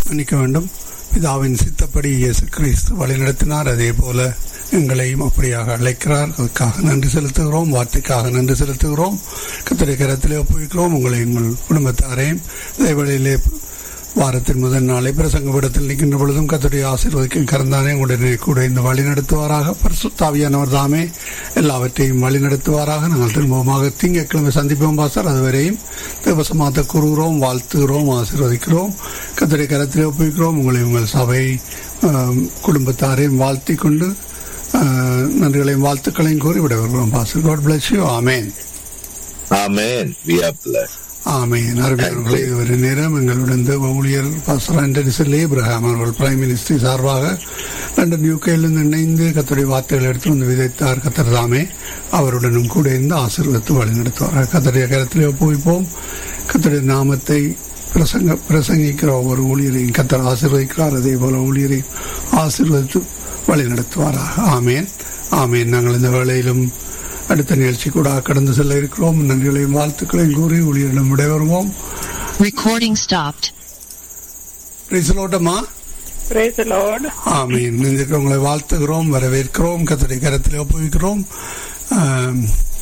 மன்னிக்க வேண்டும் பிதாவின் சித்தப்படி இயேசு கிறிஸ்து வழிநடத்தினார் அதே போல எங்களையும் அப்படியாக அழைக்கிறார் அதுக்காக நன்றி செலுத்துகிறோம் வார்த்தைக்காக நன்றி செலுத்துகிறோம் கத்திரை கரத்திலே ஒப்புவிக்கிறோம் உங்களை உங்கள் குடும்பத்தாரையும் இதே வழியிலே வாரத்தின் முதல் நாளை பிரசங்கப்படத்தில் நிற்கின்ற பொழுதும் கத்துடைய ஆசீர்வதிக்கும் கறந்தானே உடனே கூட இந்த வழி நடத்துவாராக பரிசுத்தாவியானவர் தாமே எல்லாவற்றையும் வழி நடத்துவாராக நாங்கள் திரும்பமாக திங்கட்கிழமை சந்திப்போம் பாசர் அதுவரையும் தேவசமாத்த கூறுகிறோம் வாழ்த்துகிறோம் ஆசீர்வதிக்கிறோம் கத்துடைய கரத்திலே ஒப்புவிக்கிறோம் உங்களை உங்கள் சபை ஆம், குடும்பத்தாரையும் வாழ்த்தி கொண்டு ஆ, நன்றிகளையும் வாழ்த்துக்களையும் கூறி விட வருகிறோம் pastor God bless you amen Amen. We are blessed. Amen அருமையானவர்களே இதுவரை நேரம் எங்களுடன் தேவ ஊழியர் பாஸ்டர் ஆண்டனி செல் ஏப்ரஹாம் அவர்கள் பிரைம் மினிஸ்டர் சார்பாக லண்டன் யூகேலிருந்து இணைந்து கத்தருடைய வார்த்தைகள் எடுத்து வந்து விதைத்தார் கத்தர் தாமே அவருடனும் கூட இருந்து ஆசீர்வத்து வழிநடத்துவார் கத்தருடைய கரத்திலே ஒப்புவிப்போம் கத்தருடைய நாமத்தை பிரசங்க பிரசங்கிக்கிற ஒவ்வொரு ஊழியரையும் கத்தர் ஆசீர்வதிக்கிறார் அதே போல ஊழியரையும் ஆசீர்வதித்து வழி நடத்துவாராக ஆமேன் ஆமேன் நாங்கள் இந்த வேளையிலும் அடுத்த நிகழ்ச்சி கூட கடந்து செல்ல இருக்கிறோம் நன்றிகளையும் வாழ்த்துக்களையும் கூறி ஊழியரிடம் விடைபெறுவோம் Recording stopped. பிரைசலோட்டமா Praise the Lord. ஆமீன் இன்றைக்கு உங்களை வாழ்த்துகிறோம் வரவேற்கிறோம் கத்தடி கரத்தில் ஒப்புவிக்கிறோம் ஆம்,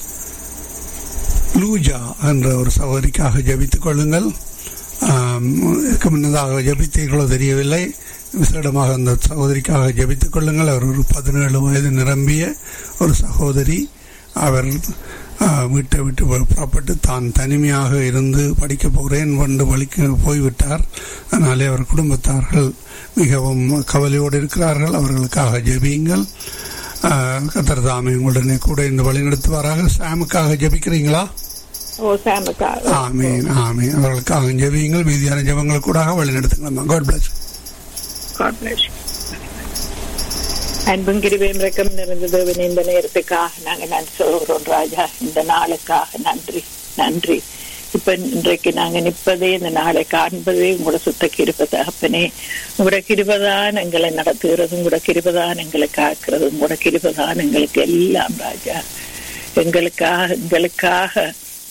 லூஜா என்ற ஒரு சகோதரிக்காக ஜெபித்துக் கொள்ளுங்கள் ஆம், இதுக்கு முன்னதாக ஜெபித்தீர்களோ தெரியவில்லை விசேடமாக அந்த சகோதரிக்காக ஜெபித்துக் கொள்ளுங்கள் அவர் ஒரு பதினேழு வயது நிரம்பிய ஒரு சகோதரி அவர் ஆ, வீட்டை விட்டு பு- புறப்பட்டு தான் தனிமையாக இருந்து படிக்கப் போகிறேன் கொண்டு வழிக்கு போய்விட்டார் அதனாலே அவர் குடும்பத்தார்கள் மிகவும் கவலையோடு இருக்கிறார்கள் அவர்களுக்காக ஜெபியுங்கள் ஆ, கர்த்தர் தாமே உங்களுடனே கூட இந்த வழி நடத்துவாராக சாமுக்காக ஜெபிக்கிறீங்களா ஓ சாமுக்காக ஆமீன் ஆமீன் அவர்களுக்காக ஜெபியுங்கள் மீதியான ஜெபங்கள் கூட வழி நடத்துங்களா God bless God bless you. அன்பும் கிருபையும் இரக்கம் நிறைந்த தேவனே இந்த நேரத்துக்காக நாங்க நன்றி சொல்கிறோம் ராஜா இந்த நாளுக்காக நன்றி நன்றி இப்ப இன்றைக்கு நாங்க நிற்பதே இந்த நாளை காண்பதே உங்களோட சுத்த கிருப தகப்பனே உங்களோட கிருபதான் எங்களை நடத்துகிறது உங்களோட கிருபதான் எங்களை காக்கிறது உங்களோட கிருபதான் எங்களுக்கு எல்லாம் ராஜா எங்களுக்காக எங்களுக்காக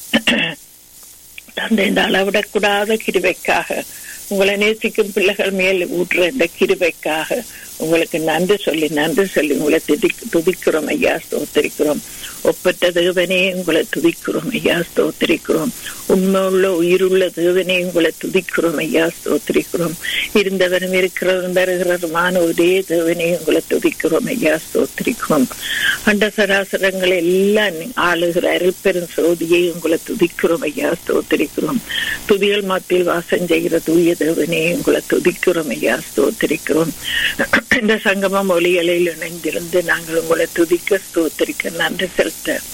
தந்தை இந்த அளவிடக்கூடாத கிருபைக்காக உங்களை நேசிக்கும் பிள்ளைகள் மேல் ஊற்றுற இந்த கிருபைக்காக உங்களுக்கு நன்றி சொல்லி நன்றி சொல்லி உங்களை துதி துதிக்கிறோம் ஐயா ஸ்தோத்திரிக்கிறோம் ஒப்பற்ற தேவனே உங்களை துதிக்கிறோம் ஐயா ஸ்தோத்திரிக்கிறோம் உண்மையுள்ள உயிருள்ள தேவனே உங்களை துதிக்கிறோம் ஐயா ஸ்தோத்திரிக்கிறோம் இருந்தவரும் இருக்கிறவரும் வருகிறவருமான ஒரே தேவனே உங்களை துதிக்கிறோம் ஐயா ஸ்தோத்திரிக்கிறோம் அண்ட சராசரங்களை எல்லாம் ஆளுகிற அருள்பெரும் சோதியை உங்களை துதிக்கிறோம் ஐயா ஸ்தோத்திரிக்கிறோம் துதிகள் மத்தியில் வாசம் செய்கிற தூய தேவனே உங்களை துதிக்கிறோம் ஐயா ஸ்தோத்திரிக்கிறோம் இந்த சங்கமம் ஒளிகளில் இணைந்திருந்து நாங்கள் உங்களை துதிக்க ஸ்தோத்திரிக்க நன்றி செலுத்த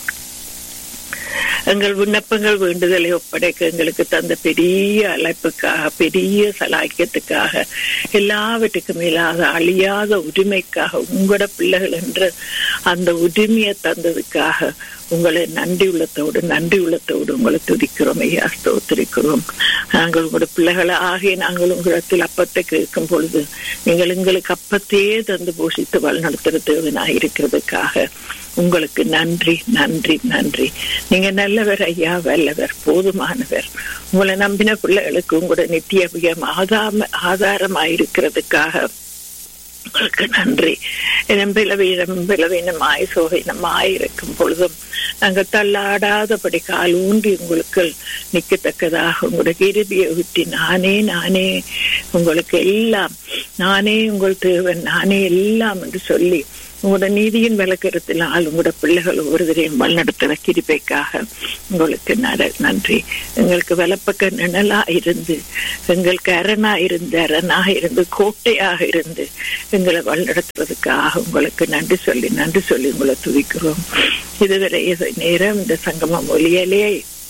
எங்கள் விண்ணப்பங்கள் வேண்டுதலை ஒப்படைக்க எங்களுக்கு தந்த பெரிய அழைப்புக்காக பெரிய சலாக்கியத்துக்காக எல்லாவற்றுக்கும் மேலாக அழியாத உரிமைக்காக உங்களோட பிள்ளைகள் என்ற அந்த உரிமையை தந்ததுக்காக உங்களை நன்றி உள்ளத்தோடு நன்றி உள்ளத்தோடு உங்களை துதிக்கிறோம் ஐயா ஸ்தோத்திரிக்கிறோம் நாங்கள் உங்களோட பிள்ளைகளை ஆகிய நாங்கள் உங்களிடத்தில் அப்பத்தை கேட்கும் பொழுது நீங்கள் எங்களுக்கு அப்பத்தையே தந்து போஷித்து வழிநடத்துகிற தேவனாக இருக்கிறதுக்காக உங்களுக்கு நன்றி நன்றி நன்றி நீங்க நல்லவர் ஐயா வல்லவர் போதுமானவர் உங்களை நம்பின பிள்ளைகளுக்கு உங்களோட நித்திய வியம் ஆதார ஆதாரமாயிருக்கிறதுக்காக உங்களுக்கு நன்றி இனம் பிளவீனம் பிளவீனமாய் சோகீனமாய் இருக்கும் பொழுதும் நாங்கள் தள்ளாடாதபடி கால் ஊன்றி உங்களுக்கு நிற்கத்தக்கதாக உங்களுடைய இறுதியை ஊற்றி நானே நானே உங்களுக்கு எல்லாம் நானே உங்கள் தேவன் நானே எல்லாம் என்று சொல்லி உங்களோட நீதியின் விளக்கத்தினால் உங்களோட பிள்ளைகள் ஒவ்வொருவரையும் வழிநடத்துகிற கிருபைக்காக உங்களுக்கு நட- நன்றி எங்களுக்கு வலப்பக்க நிழலா இருந்து எங்களுக்கு அரணா இருந்து அரணாக இருந்து கோட்டையாக இருந்து எங்களை வழிநடத்துவதற்காக உங்களுக்கு நன்றி சொல்லி நன்றி சொல்லி உங்களை துதிக்கிறோம் இதுவரை இது நேரம் இந்த சங்கமம் ஒலியலே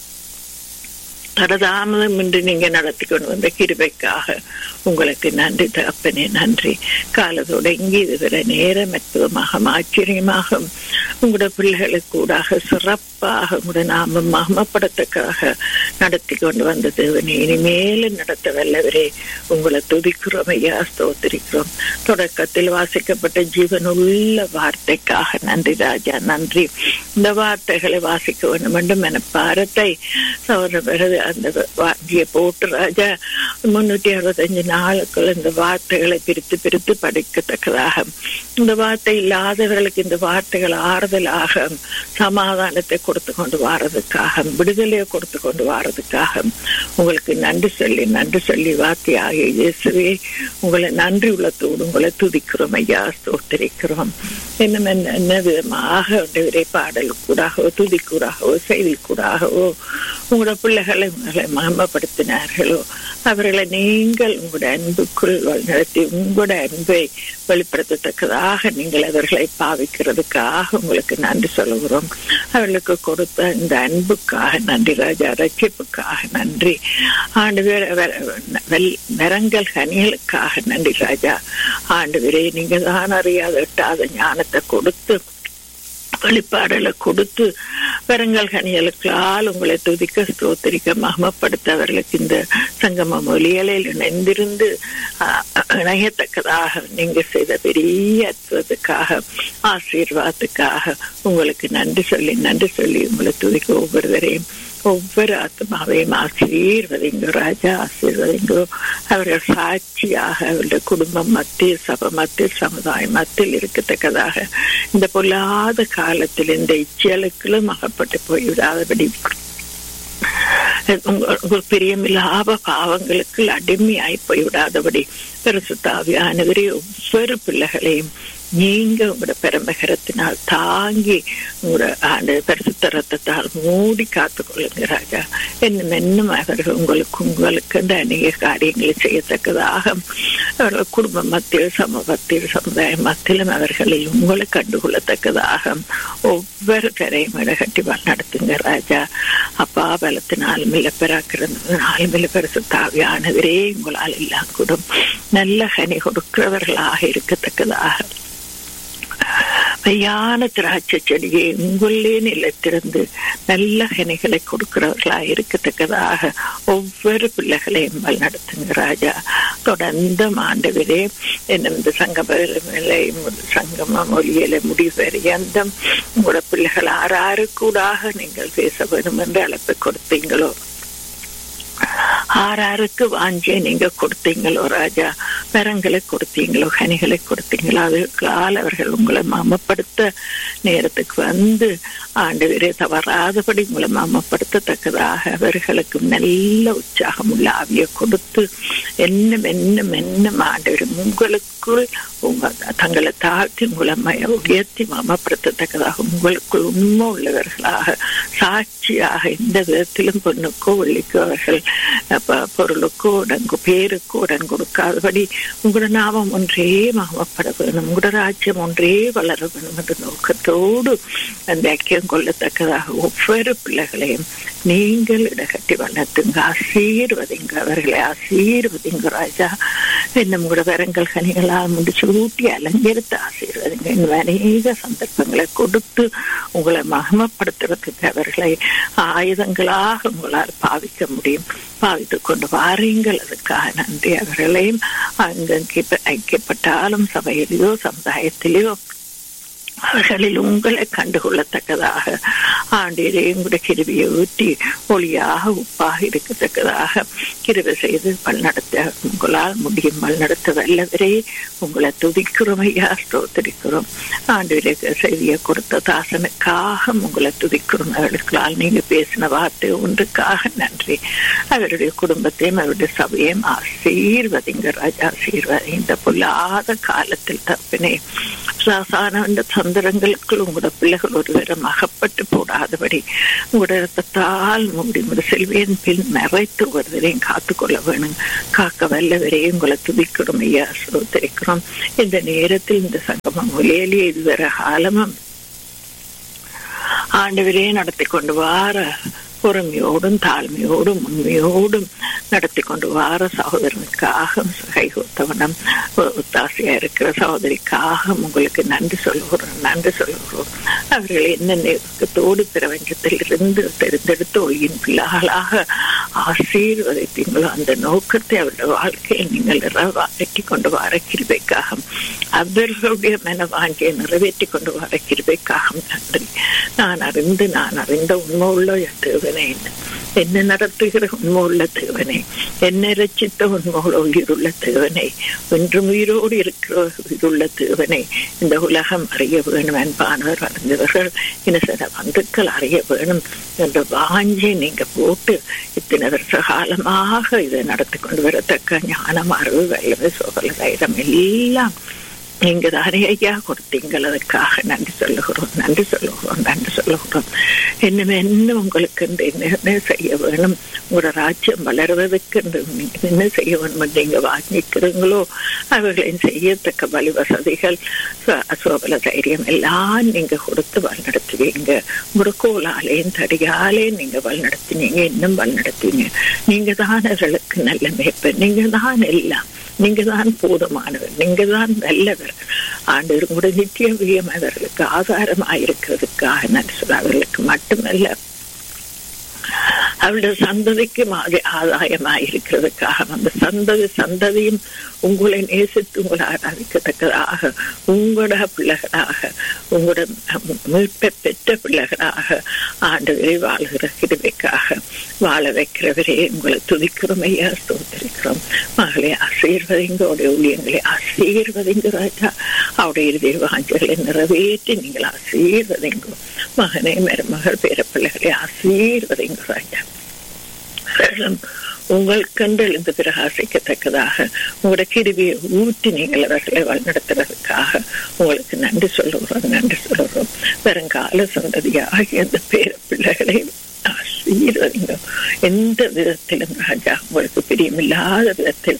தடதாமதம் இன்று நீங்க நடத்தி கொண்டு வந்த கிருபைக்காக உங்களுக்கு நன்றி தகப்பனே நன்றி காலத்தோட இங்கே இதுவரை நேரம் அற்புதமாக ஆச்சரியமாக உங்களோட பிள்ளைகளுக்கு கூடாக சிறப்பாக உங்களோட நாம மகமப்படத்துக்காக நடத்தி கொண்டு வந்த தேவனே இனிமேலும் நடத்த வல்லவரே உங்களை துதிக்கிறோம் ஐயா ஸ்தோத்திரிக்கிறோம் தொடக்கத்தில் வாசிக்கப்பட்ட ஜீவனுள்ள வார்த்தைக்காக நன்றி ராஜா நன்றி இந்த வார்த்தைகளை வாசிக்க வேண்டும் என்று மனப்பாரத்தை சௌர அந்த வாங்கிய போட்டு ராஜா முன்னூற்றி அறுபத்தஞ்சு நாளுக்குள் இந்த வார்த்தைகளை பிரித்து பிரித்து படிக்கத்தக்கதாக இந்த வார்த்தை இல்லாதவர்களுக்கு இந்த வார்த்தைகள் ஆறுதலாக சமாதானத்தை கொடுத்து கொண்டு வாரதுக்காக விடுதலையை கொடுத்து கொண்டு வாரதுக்காக உங்களுக்கு நன்றி சொல்லி நன்றி சொல்லி வார்த்தையாக இயேசுவே உங்களை நன்றி உள்ளத்தோடு உங்களை துதிக்கிறோம் ஐயா ஸ்தோத்திரிக்கிறோம் இன்னும் என்ன என்ன விதமாக ஆண்டவரே பாடல் கூடாகவோ துதி கூடாகவோ செய்தி கூடாகவோ உங்களோட பிள்ளைகளை உங்களை மகமப்படுத்தினார்களோ அவர்களை நீங்கள் உங்களுடைய அன்புக்குள் நடத்தி உங்களோட அன்பை வெளிப்படுத்தத்தக்கதாக நீங்கள் அவர்களை பாவிக்கிறதுக்காக உங்களுக்கு நன்றி சொல்லுகிறோம் அவர்களுக்கு கொடுத்த இந்த அன்புக்காக நன்றி ராஜா ரட்சிப்புக்காக நன்றி ஆண்டு வரங்கள் கனிகளுக்காக நன்றி ராஜா ஆண்டு விரை நீங்க தான் அறியாத எட்டாத ஞானத்தை கொடுத்து வெளிப்பாடுகளை கொடுத்து வரங்கள் கனிகளுக்கால் உங்களை துதிக்க ஸ்தோத்திரிக்க மகமப்படுத்த அவர்களுக்கு இந்த சங்கம மொழிகளில் இணைந்திருந்து இணையத்தக்கதாக நீங்க செய்த பெரிய அற்புதத்துக்காக ஆசீர்வாதத்துக்காக உங்களுக்கு நன்றி சொல்லி நன்றி சொல்லி உங்களை துதிக்க ஒவ்வொருவரையும் ஒவ்வொரு ஆத்மாவையும் ஆசீர்வதிங்கோ ராஜா ஆசீர்வதிங்கோ அவர்கள் சாட்சியாக அவருடைய குடும்பம் மத்திய சபை மத்திய சமுதாயம் மத்தியில் இருக்கத்தக்கதாக இந்த பொல்லாத காலத்தில் இந்த இச்சலுக்களும் அகப்பட்டு போய்விடாதபடி பிரியமில்லாத பாவங்களுக்கு அடிமையாய் போய்விடாதபடி பரிசுத்தாவியானவரே ஒவ்வொரு பிள்ளைகளையும் நீங்க உங்களோட பெருமகரத்தினால் தாங்கி உங்களோட ஆண்டு பரிசுத்த ரத்தத்தால் மூடி காத்து கொள்ளுங்க ராஜா என்னும் என்னும் அவர்கள் உங்களுக்கு உங்களுக்கு அநேக காரியங்களை செய்யத்தக்கதாக அவர்கள் குடும்ப மத்தியில் சமூகத்தில் சமுதாய மத்தியிலும் அவர்களில் உங்களை கண்டுகொள்ளத்தக்கதாக ஒவ்வொரு கரையும் இடகட்டி நடத்துங்க ராஜா அப்பா பலத்தினாலும் இல்லை பிறக்கிறதுனாலும் இல்லை பெருசு தாவியானவரே உங்களால் எல்லாம் கூட நல்ல கனி கொடுக்கிறவர்களாக இருக்கத்தக்கதாக மெய்யான திராட்சை செடியை உங்களே நிலத்திருந்து நல்ல கனிகளை கொடுக்கிறவர்களா இருக்கத்தக்கதாக ஒவ்வொரு பிள்ளைகளையும் நடத்துங்க ராஜா தொடர்ந்து ஆண்டவரே என்னும் இந்த சங்கமலை சங்கம மொழியில முடிவறியந்த உங்களோட பிள்ளைகள் ஆறாறு கூடாக நீங்கள் பேச வேண்டும் என்று அழைப்பு கொடுத்தீங்களோ ஆறாருக்கு வாஞ்சியை நீங்க கொடுத்தீங்களோ ராஜா மரங்களை கொடுத்தீங்களோ கனிகளை கொடுத்தீங்களோ அதுக்களால் அவர்கள் உங்களை மாமப்படுத்த நேரத்துக்கு வந்து ஆண்டு தவறாதபடி உங்களை மாமப்படுத்தத்தக்கதாக அவர்களுக்கு நல்ல உற்சாகம் உள்ள ஆவிய கொடுத்து என்ன என்ன என்ன ஆண்டவர் உங்களுக்குள் உங்க தங்களை தாழ்த்தி உங்களை உயர்த்தி மாமப்படுத்தத்தக்கதாக உங்களுக்குள் உண்மை உள்ளவர்களாக சாட்சியாக எந்த விதத்திலும் பொண்ணுக்கோ வெள்ளிக்கோ அவர்கள் பொருளுக்கோ உடங்கு பேருக்கோ உடன் கொடுக்காதபடி உங்களோட நாமம் ஒன்றே மகமப்பட வேணும் உங்களோட ராஜ்யம் ஒன்றே வளர வேணும் என்ற நோக்கத்தோடு அந்த ஐக்கியம் கொள்ளத்தக்கதாக ஒவ்வொரு பிள்ளைகளையும் நீங்கள் இடகட்டி வளர்த்துங்க ஆசீர்வதிங்க அவர்களை ஆசீர்வதிங்க ராஜா இன்னும் கூட வரங்கள் கனிகளால் முடிச்சு ஊட்டி அலங்கரித்து ஆசீர்வதிங்க இன்னும் அநேக சந்தர்ப்பங்களை கொடுத்து உங்களை மகமப்படுத்துறதுக்கு அவர்களை ஆயுதங்களாக உங்களால் பாவிக்க முடியும் பாவித்துக் கொண்டு வாரீங்கள் அதுக்காக நன்றி அவர்களையும் அங்கே ஐக்கியப்பட்டாலும் சபையிலேயோ சமுதாயத்திலேயோ அவர்களில் உங்களை கண்டுகொள்ளத்தக்கதாக ஆண்டிலே உங்களுடைய கிருவியை ஊற்றி ஒளியாக உப்பாக இருக்கத்தக்கதாக கிருவை செய்து வழிநடத்த உங்களால் முடியும் வழிநடத்த வல்லவரே உங்களை துதிக்கிறோம் ஐயா ஸ்தோத்திரிக்கிறோம் ஆண்டிலே செய்தியை கொடுத்த தாசனுக்காக உங்களை துதிக்கிறோம் அவர்களுக்களால் நீங்க பேசின வார்த்தை ஒன்றுக்காக நன்றி அவருடைய குடும்பத்தையும் அவருடைய சபையையும் ஆசீர்வதிங்க ராஜா ஆசீர்வதி இந்த பொல்லாத காலத்தில் தப்பினே சாசான சந்திரங்களுக்குள் உங்களோட பிள்ளைகள் ஒருவரும் அகப்பட்டு போடாதபடி உங்களோட ரத்தத்தால் மூடி உங்களோட செல்வியின் பின் மறைத்து ஒருவரையும் காத்துக்கொள்ள வேணும் காக்க வல்லவரையும் உங்களை துதிக்கிறோம் ஐயா சோதரிக்கிறோம் இந்த நேரத்தில் இந்த சங்கமம் ஒலியலி இதுவரை காலமும் ஆண்டவரே நடத்தி கொண்டு வார பொறுமையோடும் தாழ்மையோடும் உண்மையோடும் நடத்தி கொண்டு வார சகோதரனுக்காக கைகோத்தவனம் ஒத்தாசையா இருக்கிற சகோதரிக்காக உங்களுக்கு நன்றி சொல்லுகிறோம் நன்றி சொல்லுகிறோம் அவர்கள் என்ன நெருக்கத்தோடு பிரபஞ்சத்தில் இருந்து தெரிந்தெடுத்து ஒளியின் பிள்ளைகளாக ஆசீர்வதித்தீங்களோ அந்த நோக்கத்தை அவருடைய வாழ்க்கையை நீங்கள் நிறைவேற்றி கொண்டு வர கிருபைக்காக அவர்களுடைய மன வாங்கியை நிறைவேற்றி கொண்டு வர கிருபைக்காக நன்றி நான் அறிந்து நான் அறிந்த உண்மை உள்ள தேவனே என்ன நடத்துகிற உண்மையுள்ள தேவனே என்ன ரச்சித்த உண்மையுள்ள உயிருள்ள தேவனே என்றும் உயிரோடு இருக்கிற உயிருள்ள தேவனே இந்த உலகம் அறிய வேணும் அன்பானவர் அறிந்தவர்கள் இன்ன வந்துக்கள் அறிய வேணும் என்ற வாஞ்சி நீங்க போட்டு இத்தனை வருஷ காலமாக இதை நடத்தி கொண்டு வரத்தக்க ஞானம் அறிவு வல்லமை சோகல தைரம் எல்லாம் நீங்க தானே ஐயா கொடுத்தீங்கள் அதற்காக நன்றி சொல்லுகிறோம் நன்றி சொல்லுகிறோம் நன்றி சொல்லுகிறோம் இன்னும் என்ன உங்களுக்கு இந்த என்ன செய்ய வேணும் உங்களோட ராஜ்யம் வளர்வதற்கு என்ன செய்ய வேணும் நீங்க வாங்கிக்கிறீங்களோ அவர்களையும் செய்யத்தக்க வழி வசதிகள் சோபல தைரியம் எல்லாம் நீங்க கொடுத்து வழிநடத்துவீங்க உங்களோட கோலாலையும் தடியாலையும் நீங்க வழிநடத்தினீங்க இன்னும் வழிநடத்துவீங்க நீங்க தான் அவர்களுக்கு நல்ல மேய்ப்பர் நீங்க தான் எல்லாம் நீங்க தான் போதுமானவர் நீங்க தான் நல்லவர் ஆண்டு கூட நித்திய வியம் அவர்களுக்கு ஆதாரமாயிருக்கிறதுக்காக நான் சொல்ல அவர்களுக்கு மட்டுமல்ல அவருடைய சந்ததிக்கு ஆதாயமாயிருக்கிறதுக்காக அந்த சந்ததி சந்ததியும் உங்களை நேசித்து உங்களை ஆராதிக்கத்தக்கதாக உங்களோட பிள்ளைகளாக உங்களோட மீட்பை பெற்ற பிள்ளைகளாக ஆண்டு வாழ்கிற கிருவைக்காக வாழ வைக்கிறவரே உங்களை துதிக்கிறோம் ஐயா ஸ்தோத்திரிக்கிறோம் மகளை ஆசீர்வதிங்க அவருடைய ஊழியங்களை ஆசீர்வதிங்க ராஜா அவருடைய இறுதி வாஞ்சல்களை நிறைவேற்றி நீங்கள் ஆசீர்வதிங்க மகனை மருமகள் பேர பிள்ளைகளை ஆசீர்வதிங்க ராஜா உங்கள் கண்கள் இந்த பிரகாசிக்கத்தக்கதாக உங்களோட கிருவியை ஊற்றி நீங்கள் அவர்களை வழிநடத்துறதுக்காக உங்களுக்கு நன்றி சொல்லுகிறோம் நன்றி சொல்லுகிறோம் வருங்கால சந்ததியாகிய அந்த பேர பிள்ளைகளை ஆசீர்வதிங்க எந்த விதத்திலும் ராஜா உங்களுக்கு பிரியமில்லாத விதத்தில்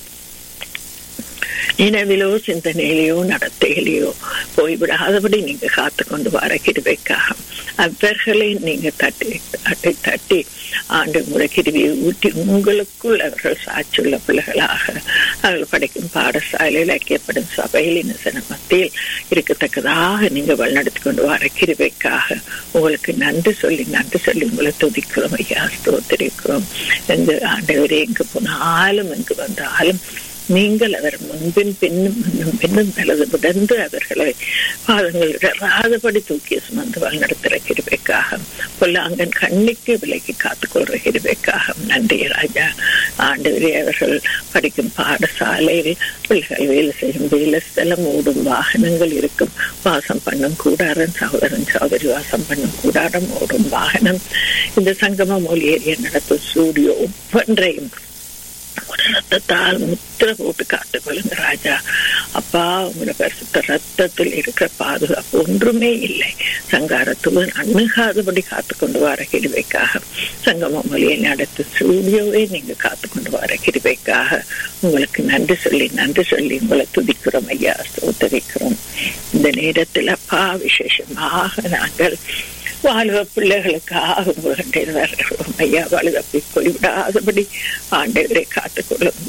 நினைவிலோ சிந்தனையிலையோ நடத்தையிலையோ போய்விடாதபடி நீங்க காத்து கொண்டு வர கிருவைக்காக அவர்களை நீங்க தட்டி தட்டி தட்டி ஆண்டு முறை கிருவியை ஊட்டி உங்களுக்குள் அவர்கள் சாட்சியுள்ள பிள்ளைகளாக அவர்கள் படிக்கும் பாடசாலையில் ஐக்கியப்படும் சபையில் இன்னசன மத்தியில் இருக்கத்தக்கதாக நீங்க வழிநடத்தி கொண்டு வர கிருவைக்காக உங்களுக்கு நன்றி சொல்லி நன்றி சொல்லி உங்களை துதிக்கிறோம் ஐயா ஸ்தோத்திரிக்கிறோம் எங்க ஆண்டவரே எங்கு போனாலும் எங்கு வந்தாலும் நீங்கள் அவர் முன்பின் பின்னும் முன்னும் பின்னும் நல்லது விடந்து அவர்களை பாதங்கள் இடராதபடி தூக்கி சுமந்து வழிநடத்துகிற கிருபைக்காக பொல்லாங்கன் கண்ணிக்கு விலைக்கு காத்துக்கொள்ற கிருபைக்காக நன்றி ராஜா ஆண்டவரே அவர்கள் படிக்கும் பாடசாலையில் பிள்ளைகள் வேலை செய்யும் வேலை ஸ்தலம் ஓடும் வாகனங்கள் இருக்கும் வாசம் பண்ணும் கூடாரம் சகோதரன் சகோதரி வாசம் பண்ணும் கூடாரம் ஓடும் வாகனம் இந்த சங்கம மொழி ஏரியா நடத்தும் ஸ்டூடியோ ஒவ்வொன்றையும் ரத்தத்தால் முத்திர போட்டு காத்துக்கொள்ளுங்க ராஜா அப்பா உங்களோட பரிசுத்த ரத்தத்தில் இருக்கிற பாதுகாப்பு ஒன்றுமே இல்லை சங்காரத்துடன் அணுகாதபடி காத்துக்கொண்டு வர கிருவைக்காக சங்கம மொழியை நடத்து ஸ்டூடியோவே நீங்க காத்துக்கொண்டு வர கிருவைக்காக உங்களுக்கு நன்றி சொல்லி நன்றி சொல்லி உங்களை துதிக்கிறோம் ஐயா சோதரிக்கிறோம் இந்த நேரத்தில் அப்பா விசேஷமாக நாங்கள் வாழ்வ பிள்ளைகளுக்காக உங்களுடைய வருகிறோம் ஐயா வலுதப்பி போய்விடாதபடி ஆண்டவரை காத்துக்கொள்ளும்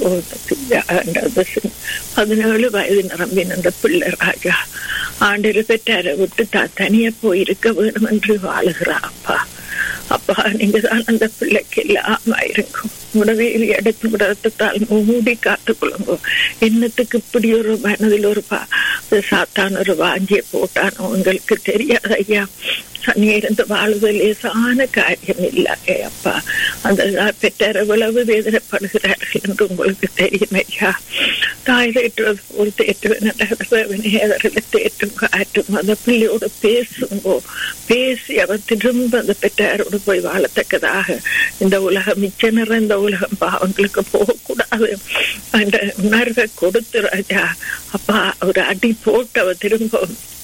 போது பதினேழு வயது நிரம்பின அந்த பிள்ளை ராஜா ஆண்டவர் பெற்றாரை விட்டு தான் தனியா போயிருக்க வேணும் என்று வாழுகிறா அப்பா அப்பா நீங்க தான் அந்த பிள்ளைக்கு எல்லாம் இருக்கும் உடவே எடுத்து விடத்தால் மூடி காத்துக்கொள்ளுங்க என்னத்துக்கு இப்படி ஒரு மனதில் ஒரு சாத்தான் ஒரு வாஞ்சிய போட்டானோ உங்களுக்கு தெரியாது ஐயா நேர்ந்து வாழ்வது லேசான காரியம் இல்லை அப்பா அந்த பெற்றார் எவ்வளவு வேதனைப்படுகிறார்கள் என்று உங்களுக்கு தெரியும் ஐயா தாய் தேற்றுவது போல் தேற்றுவனே அவர்களை தேற்றும் காட்டும் அந்த பிள்ளையோடு பேசுங்கோ பேசி அவர் திரும்ப அந்த பெற்றாரோடு போய் வாழத்தக்கதாக இந்த உலகம் மிச்ச நிறைந்த உலகம் பாவங்களுக்கு போகக்கூடாது அந்த உணர்வை கொடுத்து ராஜா அப்பா ஒரு அடி போட்டு அவர் திரும்ப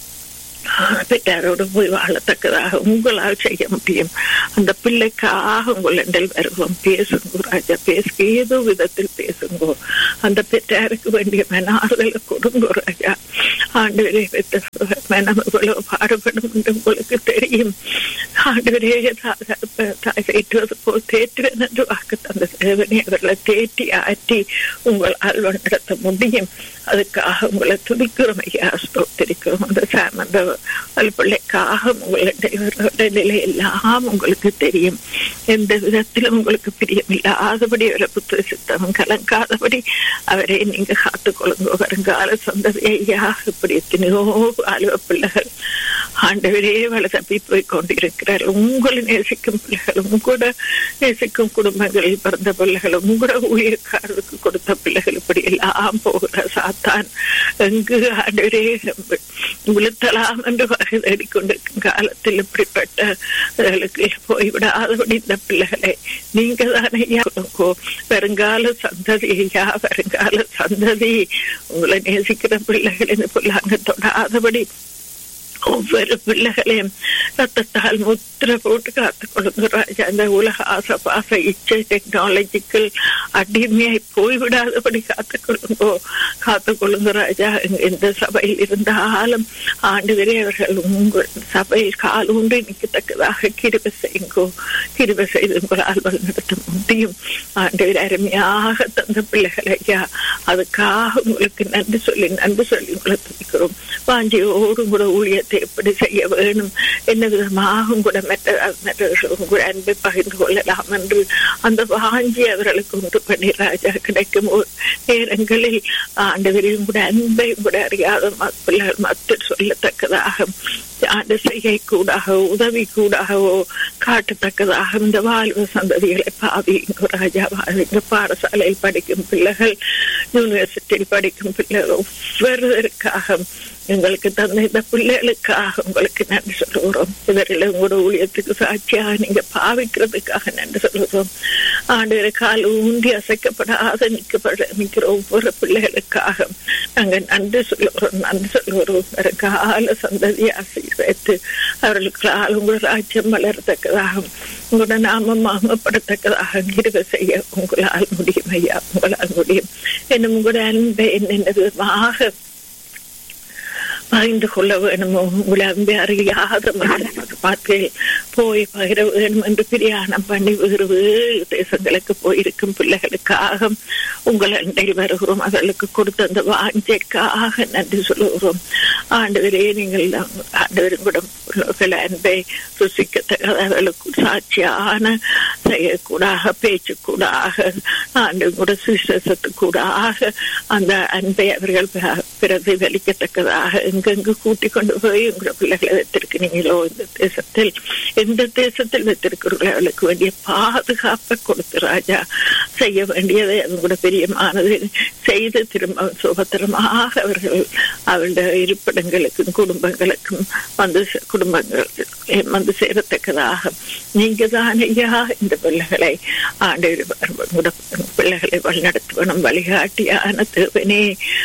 பெற்றாரோடு போய் வாழத்தக்கதாக உங்களால் செய்ய முடியும் அந்த பிள்ளைக்காக உங்களிடல் வருவோம் பேசுங்கோ ராஜா பேச ஏதோ விதத்தில் பேசுங்கோ அந்த பெற்றாருக்கு வேண்டிய மனாறுதலை கொடுங்கோ ராஜா ஆண்டு மனம் இவ்வளவு பாடுபடும் என்று உங்களுக்கு தெரியும் ஆண்டு தேற்றுவது போல் தேற்றுவேன் என்று வாக்கு தந்த தேவனை அவர்களை தேற்றி ஆற்றி உங்களால் நடத்த முடியும் அதுக்காக உங்களை துதிக்கிறோம் ஐயா ஸ்தோத்திரிக்கிறோம் அந்த சாமந்த பிள்ளைக்காக உங்களுடைய நிலை எல்லாம் உங்களுக்கு தெரியும் எந்த விதத்திலும் உங்களுக்கு பிரியமில்லாதபடி அவரை புத்திர சித்தமும் கலங்காதபடி அவரை நீங்க காத்துக்கொள்ளுங்க வருங்கால சொந்ததை ஐயா இப்படி எத்தனையோ அலுவ பிள்ளைகள் ஆண்டவரே வள தப்பி போய் கொண்டிருக்கிறார் உங்களை நேசிக்கும் பிள்ளைகள் உங்களோட நேசிக்கும் குடும்பங்களில் பிறந்த பிள்ளைகள் உங்களோட ஊழியக்காரருக்கு கொடுத்த பிள்ளைகள் இப்படி எல்லாம் போகிற சாத்தான் எங்கு ஆண்டவரே விழுத்தலாம் என்று வகை தேடிக்கொண்டிருக்கும் காலத்தில் இப்படிப்பட்ட போய்விடாதபடி இந்த பிள்ளைகளை நீங்க தானே ஐயா கொடுங்கோ. வருங்கால சந்ததி ஐயா வருங்கால சந்ததி உங்களை நேசிக்கிற பிள்ளைகள் இந்த பிள்ளைங்க தொடாதபடி ஒவ்வொரு பிள்ளைகளையும் ரத்தத்தால் முத்திர போட்டு காத்துக் கொள்ளுங்க ராஜா இந்த உலக ஆசை பாச இச்சை டெக்னாலஜிக்கல் அடிமையாய் போய்விடாதபடி காத்துக் கொள்ளுங்கோ காத்துக் கொள்ளுங்க ராஜா எந்த சபையில் இருந்தாலும் ஆண்டுவரே அவர்கள் உங்கள் சபையில் கால் ஊன்றி நிற்கத்தக்கதாக கிருப செய்யுங்கோ கிருப செய்து உங்களால் வழிநடத்த முடியும் ஆண்டவர் அருமையாக தந்த பிள்ளைகள் ஐயா அதுக்காக உங்களுக்கு நன்றி சொல்லி நன்றி சொல்லி உங்களை துதிக்கிறோம் வாஞ்சியோடு கூட ஊழியத்தை எப்படி செய்ய வேணும் என்ன விதமாக உங்களோட மற்ற மற்றவர்கள் கூட அன்பை பகிர்ந்து கொள்ளலாம் என்று அந்த வாஞ்சி அவர்களுக்கு உண்டு பண்ணி ராஜா கிடைக்கும் ஒரு நேரங்களில் ஆண்டவரையும் கூட அன்பை கூட அறியாத ம- பிள்ளைகள் மத்தில் சொல்லத்தக்கதாக ஆண்டு செய்கை கூடாக உதவி கூடாகவோ காட்டத்தக்கதாக இந்த வாழ்வு சந்ததிகளை பாவிங்க ராஜா வாழ்விங்க பாடசாலையில் படிக்கும் பிள்ளைகள் யூனிவர்சிட்டியில் படிக்கும் பிள்ளைகள் ஒவ்வொருவருக்காக எங்களுக்கு தந்த இந்த பிள்ளைகளுக்காக உங்களுக்கு நன்றி சொல்லுகிறோம் இவர்களை உங்களோட ஊழியத்துக்கு சாட்சியாக நீங்க பாவிக்கிறதுக்காக நன்றி சொல்லுகிறோம் ஆண்டு கால் ஊண்டி அசைக்கப்படாத நிற்கப்பட நிற்கிற ஒவ்வொரு பிள்ளைகளுக்காக நாங்க நன்றி சொல்லுகிறோம் நன்றி சொல்லுகிறோம் வருங்கால சந்ததியை ஆசீர்வதித்து அவர்களுக்கு உங்களோட ராஜ்யம் வளரத்தக்கதாக உங்களோட நாமம் மாமப்படத்தக்கதாக கிருப செய்ய உங்களால் முடியும் ஐயா உங்களால் முடியும் என்னும் உங்களோட அன்பை என்னென்ன விதமாக பகிர்ந்து கொள்ள வேணுமோ உங்களை அன்பை அறியாத மக்கள் போய் பகிர வேணும் என்று பிரியாணம் பண்ணி வேறு வேறு தேசங்களுக்கு போயிருக்கும் பிள்ளைகளுக்காக உங்கள் அண்டையில் வருகிறோம் அவர்களுக்கு கொடுத்த அந்த வாஞ்சைக்காக நன்றி சொல்லுகிறோம் ஆண்டவரே நீங்கள் ஆண்டவரும் கூட உங்கள் அன்பை ருசிக்கத்தக்க அவர்களுக்கு சாட்சியான செய்யக்கூடாக பேச்சுக்கூடாக ஆண்டு கூட சுவிசேஷத்துக்கூடாக அந்த அன்பை அவர்கள் ப- பிரதிபலிக்கத்தக்கதாக எங்கெங்கு கூட்டிக் கொண்டு போய் உங்களோட பிள்ளைகளை வைத்திருக்கிறீங்களோ இந்த தேசத்தில் எந்த தேசத்தில் வைத்திருக்கிறீர்களோ அவளுக்கு வேண்டிய பாதுகாப்பை கொடுத்து ராஜா செய்ய வேண்டியதை அவங்களோட பிரியமானது செய்து திரும்ப சுபத்திரமாக அவர்கள் அவளுடைய இருப்பிடங்களுக்கும் குடும்பங்களுக்கும் வந்து சே- குடும்பங்களுக்கு வந்து சேரத்தக்கதாக நீங்க தான் ஐயா இந்த பிள்ளைகளை ஆண்டு உங்களோட பிள்ளைகளை வழிநடத்துவனும் வழிகாட்டியான தேவனே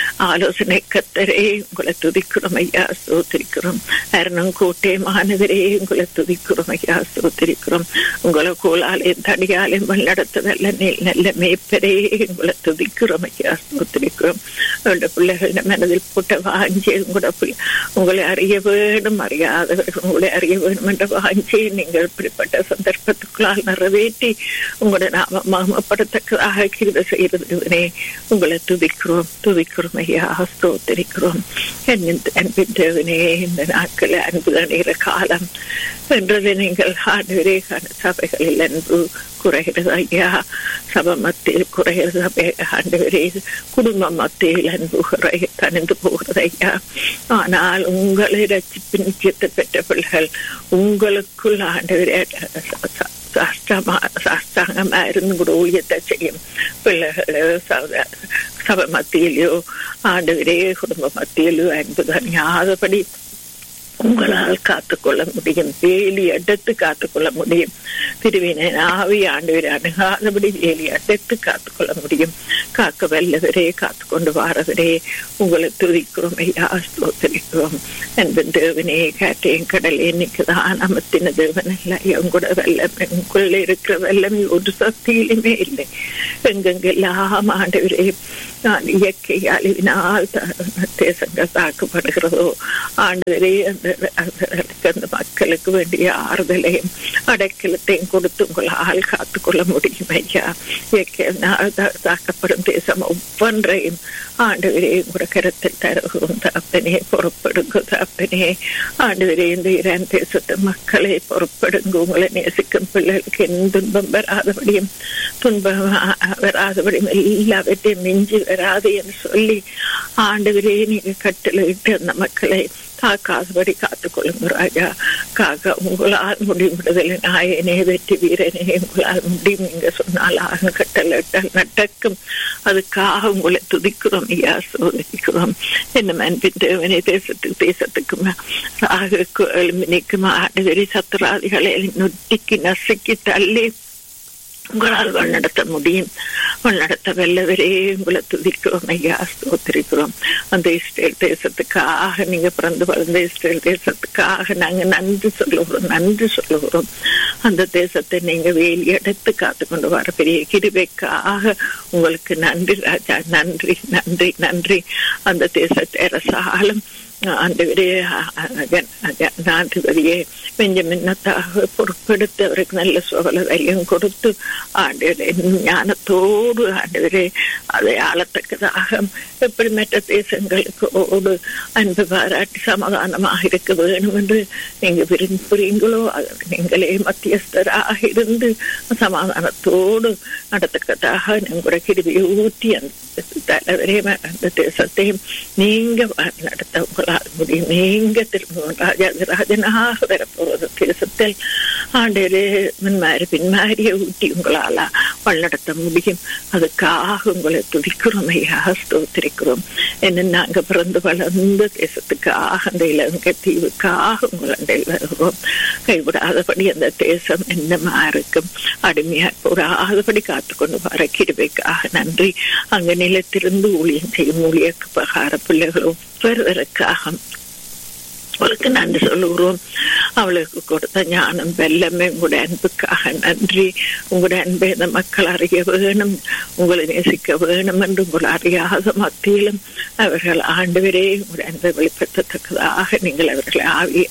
ஆலோசனை கத்தரே உங்களை துதிக்கிறோம் ஐயா சோத்திரிக்கிறோம் அருணம் கோட்டை மாணவரே உங்களை துதிக்கிறோம் ஐயா சோத்திரிக்கிறோம் உங்களை கோலாலையும் தடியாலையும் வழிநடத்த நல்ல நெ- நல்ல மேய்ப்பரே உங்களை துதிக்கிறோம் ஐயா சோத்திரிக்கிறோம் உங்களோட பிள்ளைகள் மனதில் போட்ட வாஞ்சி உங்களோட பிள்ளை உங்களை அறிய வேணும் அறியாதவர்கள் உங்களை அறிய வேணும் என்ற வாஞ்சி நீங்கள் இப்படிப்பட்ட சந்தர்ப்பத்துக்குள்ளால் நிறைவேற்றி உங்களோட நாம மாமப்படத்தக்கதாக கிருத செய்கிறதுனே உங்களை துதிக்கிறோம் துதிக்கிறோம் ஐயா ஸ்தோத்திரிக்கிறோம் என் அன்பின் தேவனே இந்த நாட்கள் அன்பு தணிகிற காலம் என்றது நீங்கள் ஆண்டுவரே சபைகளில் அன்பு குறைகிறது ஐயா சபை மத்தியில் குறைகிறது சபை ஆண்டுவரே குடும்ப மத்தியில் அன்பு குறை தணிந்து போகிறது ஐயா ஆனால் உங்களை ரசிப்பு நிச்சயத்தை பெற்ற பிள்ளைகள் உங்களுக்குள் ஆண்டவரே சாஸ்திரமா சாஸ்தாங்கமா இருந்து கூட ஊழியத்தை செய்யும் பிள்ளைகளோ சப- சபை மத்தியிலோ ஆண்டவரே குடும்ப மத்தியிலோ அன்பு தனியாதபடி உங்களால் காத்துக்கொள்ள முடியும் வேலி அடுத்து காத்துக்கொள்ள முடியும் திருவினை ஆவி ஆண்டவரை அணுகாதபடி வேலி அடுத்து காத்துக்கொள்ள முடியும் காக்க வல்லவரே காத்துக்கொண்டு வாரவரே உங்களை துதிக்கிறோம் ஐயா ஸ்தோத்திரிக்கிறோம் அன்பின் தேவனே காற்றையும் கடலே இன்னைக்குதான் அமர்த்தின தேவன் இல்லை உங்களோட வெள்ளம் உங்களுக்குள்ள இருக்கிற வெள்ளம் ஒரு சக்தியிலுமே இல்லை எங்கெங்கெல்லாம் ஆண்டவரே நான் இயற்கை அழிவினால் த- தேசங்கள் தாக்கப்படுகிறதோ ஆண்டவரே அந்த அந்த- அந்த மக்களுக்கு வேண்டிய ஆறுதலையும் அடைக்கலத்தையும் கொடுத்து உங்களால் காத்துக்கொள்ள முடியும் ஐயா இயற்கையினால் தா- தாக்கப்படும் தேசம் ஒவ்வொன்றையும் ஆண்டவரே உங்களோட கருத்தில் தருகிறோம் தப்பனே பொறுப்படுங்க தப்பனே ஆண்டவரே இந்த ஈரான் தேசத்து மக்களை பொறுப்படுங்க உங்களை நேசிக்கும் பிள்ளைகளுக்கு எந்த துன்பம் வராதபடியும் துன்பம் ஆ- வராதபடியும் எல்லாவற்றையும் மிஞ்சி வராது என்று சொல்லி ஆண்டவரே நீங்க கட்டளையிட்டு அந்த மக்களை காக்காதபடி காத்துக்கொள்ளுங்க ராஜா காக்க உங்களால் முடியும் விடுதலை நாயனே வெற்றி வீரனே உங்களால் முடியும் நீங்க சொன்னால் ஆகும் கட்டளட்டால் நடக்கும் அதுக்காக உங்களை துதிக்கிறோம் ஐயா சோதரிக்கிறோம் என்ன அன்பின் தேவனே தேசத்துக்கு தேசத்துக்கு ராகுக்கு எழும்பி நிற்கும் ஆடுவரி சத்துராதிகளை நொட்டிக்கு நசுக்கி தள்ளி உங்களால் வழிநடத்த முடியும் வழிநடத்த வல்லவரே உங்களை துதிக்கிறோம் ஐயா ஸ்தோத்திரிக்கிறோம் அந்த இஸ்ரேல் தேசத்துக்காக நீங்க பிறந்து வளர்ந்த இஸ்ரேல் தேசத்துக்காக நாங்க நன்றி சொல்லுகிறோம் நன்றி சொல்லுகிறோம் அந்த தேசத்தை நீங்க வேலி எடுத்து காத்து கொண்டு வர பெரிய கிருபைக்காக உங்களுக்கு நன்றி ராஜா நன்றி நன்றி நன்றி அந்த தேசத்தை அரசாலும் ஆண்டவரே ஜனாதிபதியே பெஞ்சமின்னத்தாக பொறுப்பெடுத்து அவருக்கு நல்ல சுகல தைரியம் கொடுத்து ஆண்டவரே ஞானத்தோடு ஆண்டவரே அதை ஆளத்தக்கதாக எப்படி மற்ற தேசங்களுக்கு ஓடு அன்பு பாராட்டி சமாதானமாக இருக்க வேணும் என்று நீங்க விரும்புறீங்களோ நீங்களே மத்தியஸ்தராக இருந்து சமாதானத்தோடு நடத்தக்கதாக உங்களுடைய கிருவியை ஊற்றி அந்த தலைவரே அந்த தேசத்தையும் நீங்க நடத்த உங்களால் முடியும் நீங்க திரும்ப ராஜாதிராஜனாக வரப்போவது தேசத்தில் ஆண்டரே முன்மாறி பின்மாறிய ஊட்டி உங்களால வழிநடத்த முடியும் அதுக்காக உங்களை துதிக்கிறோம் ஐயா ஸ்தோத்திரிக்கிறோம் என்ன நாங்க பிறந்து வளர்ந்த தேசத்துக்காக அந்த இலங்கை தீவுக்காக உங்களை வருகிறோம் கைவிடாதபடி அந்த தேசம் என்னமா இருக்கும் அடிமையா கூடாதபடி காத்துக்கொண்டு வர கிருபைக்காக நன்றி அங்க நிலத்திலிருந்து ஊழியம் செய்யும் ஊழியக்கார பிள்ளைகளும் வருவதற்காக அவளுக்கு நன்றி சொல்லுகிறோம் அவளுக்கு கொடுத்த ஞானம் வெல்லமே உங்களுடைய அன்புக்காக நன்றி உங்களுடைய அன்பை இந்த மக்கள் அறிய வேணும் உங்களை நேசிக்க வேணும் என்று உங்களை அறியாத மத்தியிலும் அவர்கள் ஆண்டவரே உங்களுடைய அன்பை வெளிப்படுத்தத்தக்கதாக நீங்கள் அவர்களை ஆவி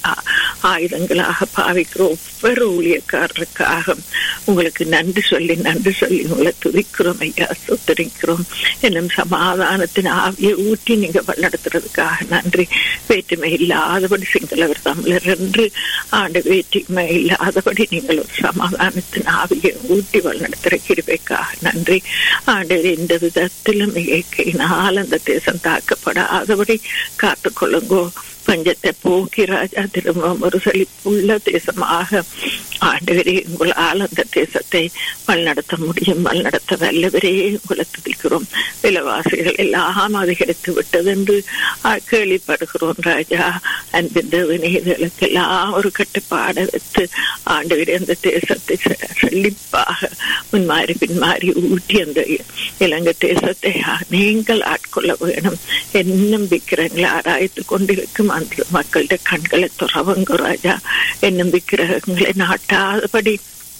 ஆயுதங்களாக பாவிக்கிற ஒவ்வொரு ஊழியக்காரருக்காக உங்களுக்கு நன்றி சொல்லி நன்றி சொல்லி உங்களை துதிக்கிறோம் ஐயா சுத்தரிக்கிறோம் என்னும் சமாதானத்தின் ஆவியை ஊட்டி நீங்க வழிநடத்துறதுக்காக நன்றி வேற்றுமை இல்லாதபடி சிங்களவர் தமிழர் என்று ஆண்டு வேற்றுமை இல்லாதபடி நீங்கள் ஒரு சமாதானத்தின் ஆவியை ஊட்டி வழிநடத்துகிற கிருபைக்காக நன்றி ஆண்டு எந்த விதத்திலும் இயற்கையினால் அந்த தேசம் தாக்கப்படாதபடி காத்துக்கொள்ளுங்கோ பஞ்சத்தை போக்கி ராஜா திரும்பவும் ஒரு செழிப்புள்ள தேசமாக ஆண்டவரே உங்களால் அந்த தேசத்தை வழிநடத்த முடியும் வழிநடத்த வல்லவரே உங்களை துதிக்கிறோம் விலைவாசிகள் எல்லாம் அதிகரித்து விட்டது என்று கேள்விப்படுகிறோம் ராஜா அன்பின் தேவனேதலுக்கெல்லாம் ஒரு கட்டுப்பாடை வைத்து ஆண்டவரே அந்த தேசத்தை செழிப்பாக முன்மாறி பின்மாறி ஊட்டி அந்த இலங்கை தேசத்தை நீங்கள் ஆட்கொள்ள வேணும் என்னும் விக்கிரங்களை ஆராய்த்து கொண்டிருக்கும் அந்த மக்களுடைய கண்களை துறவங்க ராஜா என்னும் விக்கிரகங்களை நாட்டாதபடி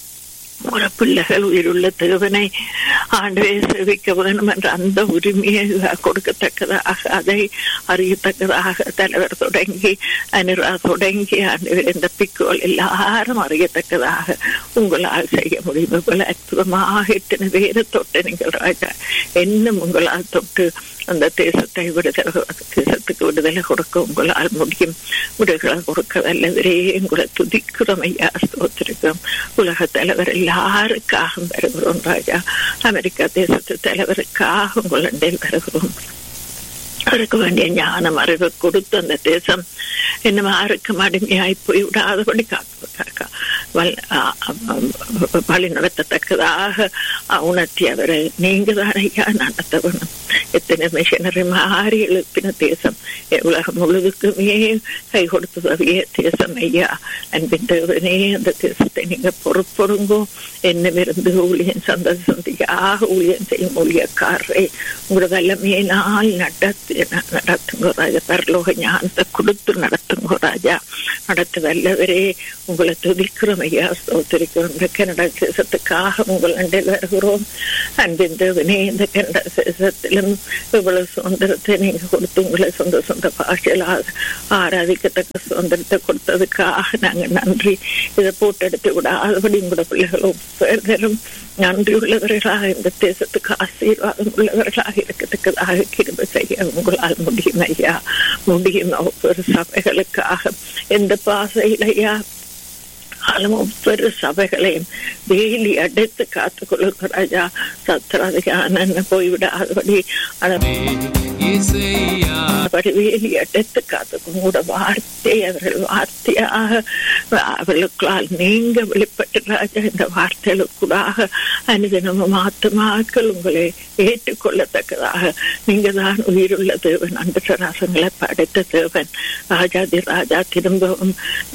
ஒரு பிள்ளைகள் உயிருள்ள தேவனை ஆண்டவே சேவிக்க வேண்டும் என்ற அந்த உரிமையை கொடுக்கத்தக்கதாக அதை அறியத்தக்கதாக தலைவர் தொடங்கி அனுரா தொடங்கி ஆண்டவர் இந்த பிக்குகள் எல்லாரும் அறியத்தக்கதாக உங்களால் செய்ய முடியும் உங்களை அற்புதமாக எத்தனை பேரை தொட்டு நீங்கள் ராஜா இன்னும் உங்களால் தொட்டு அந்த தேசத்தை விடுதலை தேசத்துக்கு விடுதலை கொடுக்க உங்களால் முடியும் விடுதலை கொடுக்க வல்லவரே உங்களை துதிக்கிறோம் ஐயா ஸ்தோத்திருக்கிறோம் உலக தலைவர் எல்லாருக்காக வருகிறோம் ராஜா அமெரிக்கா தேசத்து தலைவருக்காக உங்களிடம் வருகிறோம் அவருக்கு வேண்டிய ஞானம் அறிவு கொடுத்து அந்த தேசம் இன்னும் யாருக்கும் அடிமையாய் போய் விடாதபடி காக்க வழி நடத்தத்தக்கதாக உணர்த்தி அவரை நீங்க தான் ஐயா நடத்த வேணும் எத்தனை மிஷனரி மாறி எழுப்பின தேசம் உலகம் முழுவதுக்குமே கை கொடுத்ததவிய தேசம் ஐயா அன்பின் தேவனே அந்த தேசத்தை நீங்க பொறுப்பொருங்கோ என்னமிருந்து ஊழியன் சந்த சந்தியாக ஊழியன் செய்யும் ஊழியக்காரரை உங்களோட வல்லமையினால் நடத்தி நடத்துங்க ராஜா பரலோக ஞானத்தை கொடுத்து நடத்துங்க ராஜா நடத்த வல்லவரே உங்களை துதிக்கிறோம் ஐயா ஸ்தோத்திரிக்கிறோம் இந்த கனடா தேசத்துக்காக உங்கள் அண்டையில் வருகிறோம் அன்பின் தேவனே இந்த கனடா தேசத்திலும் இவ்வளவு சுதந்திரத்தை நீங்க கொடுத்து உங்களை சொந்த சொந்த பாஷையில் ஆராதிக்கத்தக்க சுதந்திரத்தை கொடுத்ததுக்காக நாங்க நன்றி இதை போட்டு எடுத்து விடாதபடி உங்களோட பிள்ளைகள் ஒவ்வொருத்தரும் நன்றி உள்ளவர்களாக இந்த தேசத்துக்கு ஆசீர்வாதம் உள்ளவர்களாக இருக்கத்தக்கதாக கிருப செய்ய உங்களால் முடியும் ஐயா முடியும் ஒவ்வொரு சபைகளுக்காக எந்த பாசையில் ஐயா ஆளும் ஒவ்வொரு சபைகளையும் வேலி அடைத்து காத்து கொள்ளுங்க ராஜா சத்திராதிகான போய்விடாதபடி அப்படி வேலி அடைத்து காத்து கூட வார்த்தை அவர்கள் வார்த்தையாக அவர்களுக்களால் நீங்க வெளிப்பட்டு ராஜா இந்த வார்த்தைகளுக்குள்ளாக அனுதினமும் ஆத்மாக்கள் உங்களை ஏற்றுக்கொள்ளத்தக்கதாக நீங்க தான் உயிருள்ள தேவன் அந்த சராசங்களை படைத்த தேவன் ராஜாதி ராஜா திரும்பவும்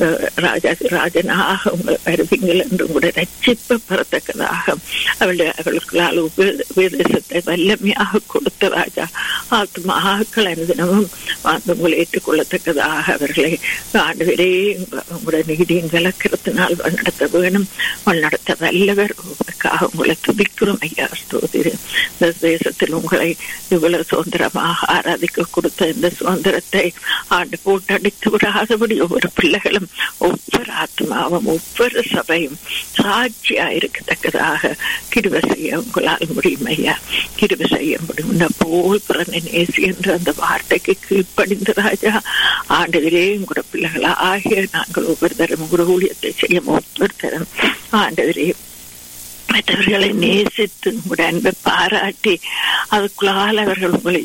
ராஜாதி ராஜனாக உங்களை வருவீங்கள் என்று கூட ரட்சிப்பு பெறத்தக்கதாக அவளுடைய அவர்களுக்களால் உபதேசத்தை வல்லமையாக கொடுத்த ராஜா ஆத்மாக்கள் அனுதினமும் உங்களை ஏற்றுக்கொள்ளத்தக்கதாக அவர்களை ஆண்டுவரே உங்களுடைய நீதியின் விளக்கிறதுனால் நடத்த வேணும் நடத்த வல்லவர் உங்களுக்காக உங்களை துதிக்கிறோம் ஐயா ஸ்தோதிரு இந்த தேசத்தில் உங்களை இவ்வளவு சுதந்திரமாக ஆராதிக்க கொடுத்த இந்த சுதந்திரத்தை ஆண்டு போட்டு அடித்து விடாதபடி ஒவ்வொரு பிள்ளைகளும் ஒவ்வொரு ஆத்மாவும் ஒவ்வொரு சபையும் சாட்சியா இருக்கத்தக்கதாக கிருவ செய்ய உங்களால் முடியும் ஐயா கிருவ செய்ய முடியும் போல் பிறந்த நேசி என்ற அந்த வார்த்தைக்கு கீழ்ப்படிந்த ராஜா ஆண்டவரே உங்களோட பிள்ளைகளா ஆகிய நாங்கள் ஒவ்வொரு தரம் உங்களோட ஊழியத்தை செய்ய ஒவ்வொரு தரம் ஆண்டவரே மற்றவர்களை நேசித்து உங்களுடைய அன்பை பாராட்டி அதுக்குள்ளால் அவர்கள் உங்களை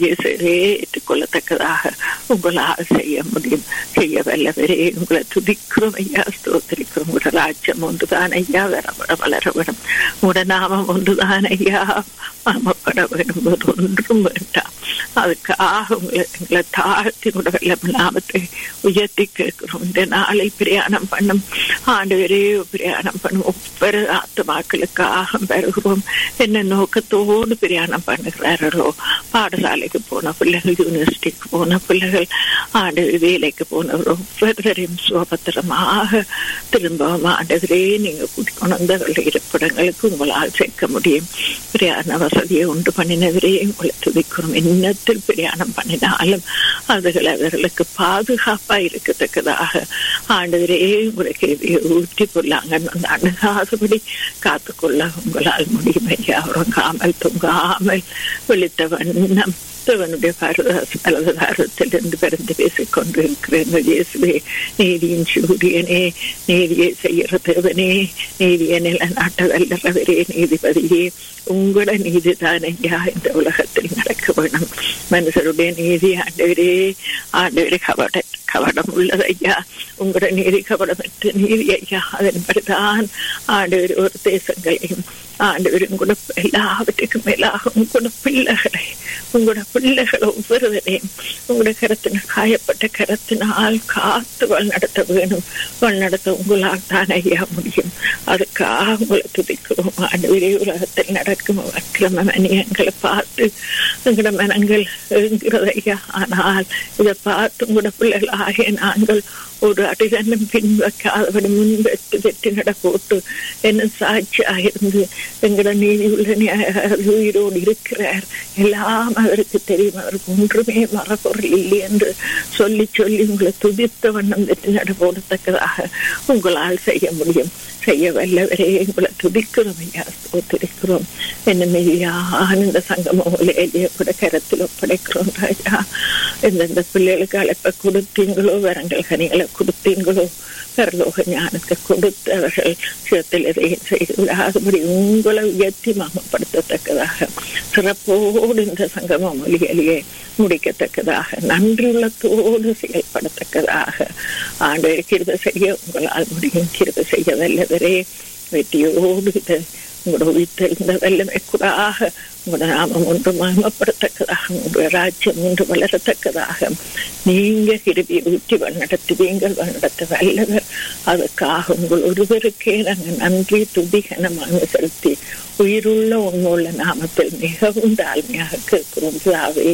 ஏற்றுக்கொள்ளத்தக்கதாக உங்களால் செய்ய முடியும் செய்ய வல்லவரே உங்களை துதிக்கிறோம் ஐயா ஸ்தோத்திரிக்கிறோம் உங்களோட ராஜ்யம் ஒன்றுதான் ஐயா வர வளர வேணும் உங்களோட நாமம் ஒன்றுதான் ஐயா மாமப்பட வேணும் ஒன்றும் வேண்டாம் அதுக்காக உங்களை எங்களை தாழ்த்தி கூட வெள்ளம் நாமத்தை உயர்த்தி கேட்கிறோம் இந்த நாளை பிரயாணம் பண்ணும் ஆண்டு வரை பிரயாணம் பண்ணும் ஒவ்வொரு ஆத்மாக்களுக்காக பெறுகிறோம் என்ன நோக்கத்தோடு பிரயாணம் பண்ணுகிறார்களோ பாடசாலைக்கு போன பிள்ளைகள் யூனிவர்சிட்டிக்கு போன பிள்ளைகள் ஆண்டு வேலைக்கு போனவர் ஒவ்வொருவரையும் சுபத்திரமாக திரும்பவும் ஆண்டவரே நீங்க கொண்டவர்கள் இருப்பிடங்களுக்கு உங்களால் சேர்க்க முடியும் பிரயாண வசதியை உண்டு பண்ணினவரே உங்களை துதிக்கிறோம் என்னத்தில் பிரயாணம் பண்ணினாலும் அதுகள் அவர்களுக்கு பாதுகாப்பா இருக்கத்தக்கதாக ஆண்டவரே உங்களுக்கு ஊற்றி கொள்ளாங்க அந்த அணுகாதபடி காத்துக்கொள்ள உங்களால் முடியும் ஐயா உறங்காமல் தூங்காமல் விழித்த வண்ணம் தேவனுடைய பரவதத்திலிருந்து பிறந்து பேசிக் கொண்டிருக்கிறேன் இயேசுவே நீதியின் சூரியனே நீதியை செய்கிற தேவனே நீதியை நிலநாட்ட வல்லவரே நீதிபதியே உங்களோட நீதி தான் ஐயா இந்த உலகத்தில் நடக்க வேணும் மனுஷருடைய நீதி ஆண்டவரே ஆண்டவரே கவட கவடம் உள்ளது ஐயா உங்களோட நீதி கவடமற்ற நீதி ஐயா அதன்படிதான் ஆண்டவர் ஒரு தேசங்களையும் ஆண்டவர் உங்களோட எல்லாவற்றுக்கும் மேலாக உங்களோட பிள்ளைகளை உங்களோட பிள்ளைகளை ஒவ்வொருவரையும் உங்களோட கரத்தின காயப்பட்ட கரத்தினால் காத்து வழி நடத்த வேணும் வழி நடத்த உங்களால் தான் ஐயா முடியும் அதுக்காக உங்களை துதிக்கிறோம் ஆண்டவரே உலகத்தில் நடக்கும் அக்கிரம மனியங்களை பார்த்து எங்களோட மனங்கள் எங்கிறது ஐயா ஆனால் இதை பார்த்து உங்களோட பிள்ளைகள் ஆகிய நாங்கள் ஒரு அடிதன்னம் பின் வைக்காதபடி முன் வெட்டு வெட்டி நடப்போட்டு என்ன சாட்சியாக இருந்து எங்களோட நீதி உள்ள உயிரோடு இருக்கிறார் எல்லாம் அவருக்கு தெரியும் அவருக்கு ஒன்றுமே மரப்பொருள் இல்லை என்று சொல்லி சொல்லி உங்களை துதித்த வண்ணம் வெற்றி நடப்போடத்தக்கதாக உங்களால் செய்ய முடியும் செய்ய வல்லவரே உங்களை துதிக்கிறோம் ஐயா ஒத்திருக்கிறோம் என்ன மெய்யான இந்த சங்கமம் எளிய கூட கரத்தில் ஒப்படைக்கிறோம் ராஜா எந்தெந்த பிள்ளைகளுக்கு அழைப்ப கொடுத்தீங்களோ வரங்கள் கனிகளை கொடுத்தீங்களோ பரலோக ஞானத்தை கொடுத்து அவர்கள் சிவத்தில் எதையும் செய்து விடாதபடி உங்களை உயர்த்தி மாமப்படுத்தத்தக்கதாக சிறப்போடு இந்த சங்கம மொழிகளையே முடிக்கத்தக்கதாக நன்றியுள்ளத்தோடு செயல்படத்தக்கதாக ஆண்டு கிருத செய்ய உங்களால் முடியும் கிருத செய்ய வல்லவரே வெற்றியோடு இதை உங்களோட உயிர்த்தெழுந்த வல்லமை கூடாக உங்களோட நாமம் ஒன்று மகமப்படத்தக்கதாக உங்களுடைய ராஜ்யம் ஒன்று வளரத்தக்கதாக நீங்க கிருபியை ஊற்றி வழிநடத்துவீங்கள் வழிநடத்த வல்லவர் அதுக்காக உங்கள் ஒருவருக்கே நாங்கள் நன்றி துதி கனமாக செலுத்தி உயிருள்ள உண்மையுள்ள நாமத்தில் மிகவும் தாழ்மையாக கேட்கிறோம் பிதாவே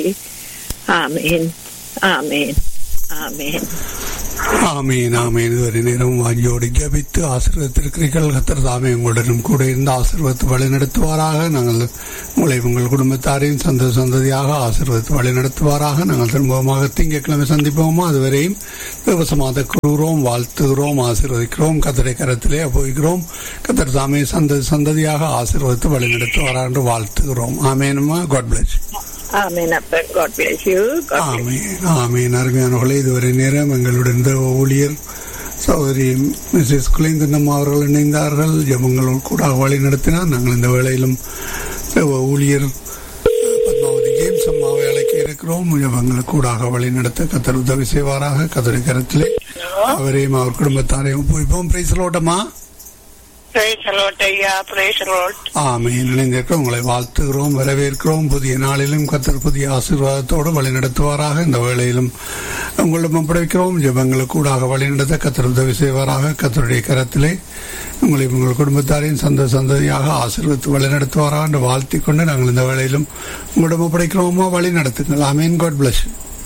ஆமேன் ஆமேன் ஆமேன் ஆமீன் ஆமீன் இதுவரை நேரம் வாஞ்சியோடு ஜபித்து ஆசீர்வத்திருக்கிறீர்கள் கத்தர் தாமே உங்களுடனும் கூட இருந்து ஆசீர்வத்து வழி நடத்துவாராக நாங்கள் உங்களை உங்கள் குடும்பத்தாரையும் சந்த சந்ததியாக ஆசீர்வத்து வழி நடத்துவாராக நாங்கள் திரும்பமாக திங்கட்கிழமை சந்திப்போமா அதுவரையும் விவசமாக கூறுகிறோம் வாழ்த்துகிறோம் ஆசீர்வதிக்கிறோம் கத்தரை கரத்திலே போய்கிறோம் கத்தர் தாமே சந்ததி சந்ததியாக ஆசீர்வத்து வழி நடத்துவாரா என்று வாழ்த்துகிறோம் ஆமேனுமா காட் பிளஸ் ஆமேன் அப்பா காட் பிளஸ் யூ ஆமீன் ஆமீன் அருமையானவர்களே இதுவரை நேரம் எங்களுடன் இந்த ஊழியர் சகோதரி மிஸ்ஸஸ் குலேந்தனம் அவர்கள் இணைந்தார்கள் ஜபங்கள் கூட வழி நடத்தினார் நாங்கள் இந்த வேளையிலும் தேவ ஊழியர் அஹ், பத்மாவதி ஜேம்ஸ் அம்மாவை அழைக்க இருக்கிறோம் ஜபங்கள் கூடாக வழி நடத்த கத்தர் உதவி செய்வாராக கத்தரை கரத்திலே அவரையும் அவர் குடும்பத்தாரையும் ஒப்புவிப்போம் பிரைசலோட்டமா Praise the Lord, ஐயா praise the Lord. ஆமே இணைந்திருக்கிறோம் உங்களை வாழ்த்துகிறோம் வரவேற்கிறோம் புதிய நாளிலும் கத்தர் புதிய ஆசீர்வாதத்தோடு வழி நடத்துவாராக இந்த வேளையிலும் உங்களிடம் ஒப்படைக்கிறோம் ஜெபங்களுக்கு கூடாக வழி நடத்த கத்தர் உதவி செய்வாராக கத்தருடைய கரத்திலே உங்களை உங்கள் குடும்பத்தாரையும் சந்த சந்ததியாக ஆசீர்வத்து வழி நடத்துவாராக என்று வாழ்த்திக் கொண்டு நாங்கள் இந்த வேளையிலும் உங்களிடம் ஒப்படைக்கிறோமோ வழி நடத்துங்கள் ஆமேன் காட் பிளஸ்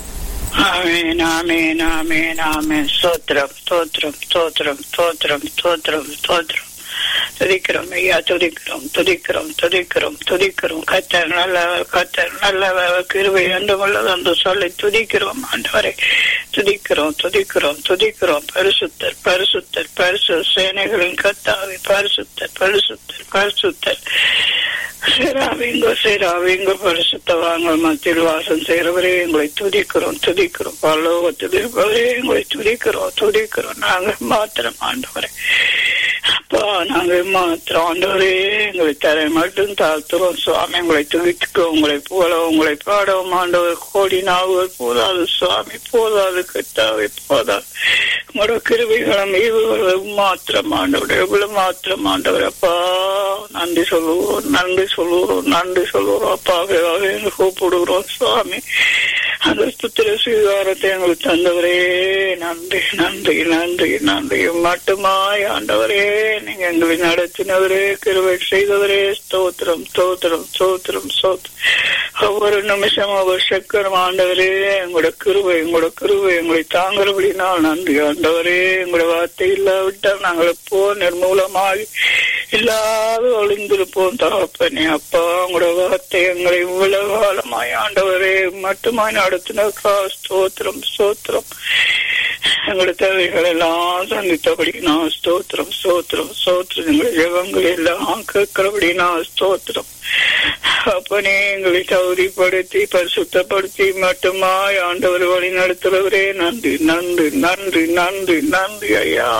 ஆமென், ஆமென், ஆமென், ஆமென். ஸ்தோத்திரம், ஸ்தோத்திரம், ஸ்தோத்திரம், ஸ்தோத்திரம், ஸ்தோத்திரம், ஸ்தோத்திரம். துதிக்கிறோம் ஐயா துதிக்கிறோம் துதிக்கிறோம் துதிக்கிறோம் துதிக்கிறோம் கத்தர் நல்லவர் கத்தர் நல்லவர் கிருபை என்று உள்ளது என்று சொல்லி துதிக்கிறோம் ஆண்டவரை துதிக்கிறோம் துதிக்கிறோம் துதிக்கிறோம் பரிசுத்தர் பரிசுத்தர் பரிசு சேனைகளின் கத்தாவை பரிசுத்தர் பரிசுத்தர் பரிசுத்தர் சேராவிங்க சேராவிங்க பரிசுத்தவாங்கள் மத்தியில் வாசம் செய்கிறவரே எங்களை துதிக்கிறோம் துதிக்கிறோம் பரலோகத்தில் இருப்பவரே எங்களை துதிக்கிறோம் துதிக்கிறோம் நாங்கள் மாத்திரம் ஆண்டவரே அப்பா நாங்கள் மாத்திரம் ஆண்டவரே எங்களை தரை மட்டும் தாழ்த்துறோம் சுவாமி உங்களை துதிக்கிறோம் உங்களை போல உங்களை பாடவும் ஆண்டவர் கோடி நாவுகள் போதாது சுவாமி போதாது கத்தாவை போதாது உங்களோட கிருவிகளும் ஈவுகளும் மாத்திரம் ஆண்டவர் எவ்வளவு மாத்திரம் ஆண்டவர் அப்பா நன்றி சொல்லுவோம் நன்றி சொல்லுவோம் நன்றி சொல்லுவோம் அப்பாவே என்று கூப்பிடுகிறோம் சுவாமி அந்த புத்திர சுவீகாரத்தை எங்களுக்கு தந்தவரே நன்றி நன்றி நன்றி நன்றி மட்டுமாய் ஆண்டவரே நீங்க எங்களை நடத்தினவரே கிருவை செய்தவரே ஸ்தோத்திரம் ஸ்தோத்திரம் ஸ்தோத்திரம் ஸ்தோத்திரம் ஒவ்வொரு நிமிஷம் ஒவ்வொரு சக்கரம் ஆண்டவரே எங்களோட கிருவை எங்களோட கிருவை எங்களை தாங்குறபடினால் நன்றி ஆண்டவரே எங்களோட வார்த்தை இல்லாவிட்டால் நாங்கள் எப்போ நிர்மூலமாகி இல்லாத ஒளிந்திருப்போம் தகப்பனே அப்பா உங்களோட வார்த்தை எங்களை இவ்வளவு காலமாய் ஆண்டவரே மட்டுமாய் நடத்தினக்கா ஸ்தோத்திரம் ஸ்தோத்திரம் எங்களோட தேவைகள் எல்லாம் சந்தித்தபடி நான் ஸ்தோத்திரம் ஸ்தோத்திரம் ஸ்தோத்திரம் எங்களுடைய ஜெபங்கள் எல்லாம் கேட்கிறபடி நான் ஸ்தோத்திரம் அப்பனே எங்களை தகுதிப்படுத்தி பரிசுத்தப்படுத்தி மட்டுமாய் ஆண்டவர் வழி நடத்துறவரே நன்றி நன்றி நன்றி நன்றி நன்றி ஐயா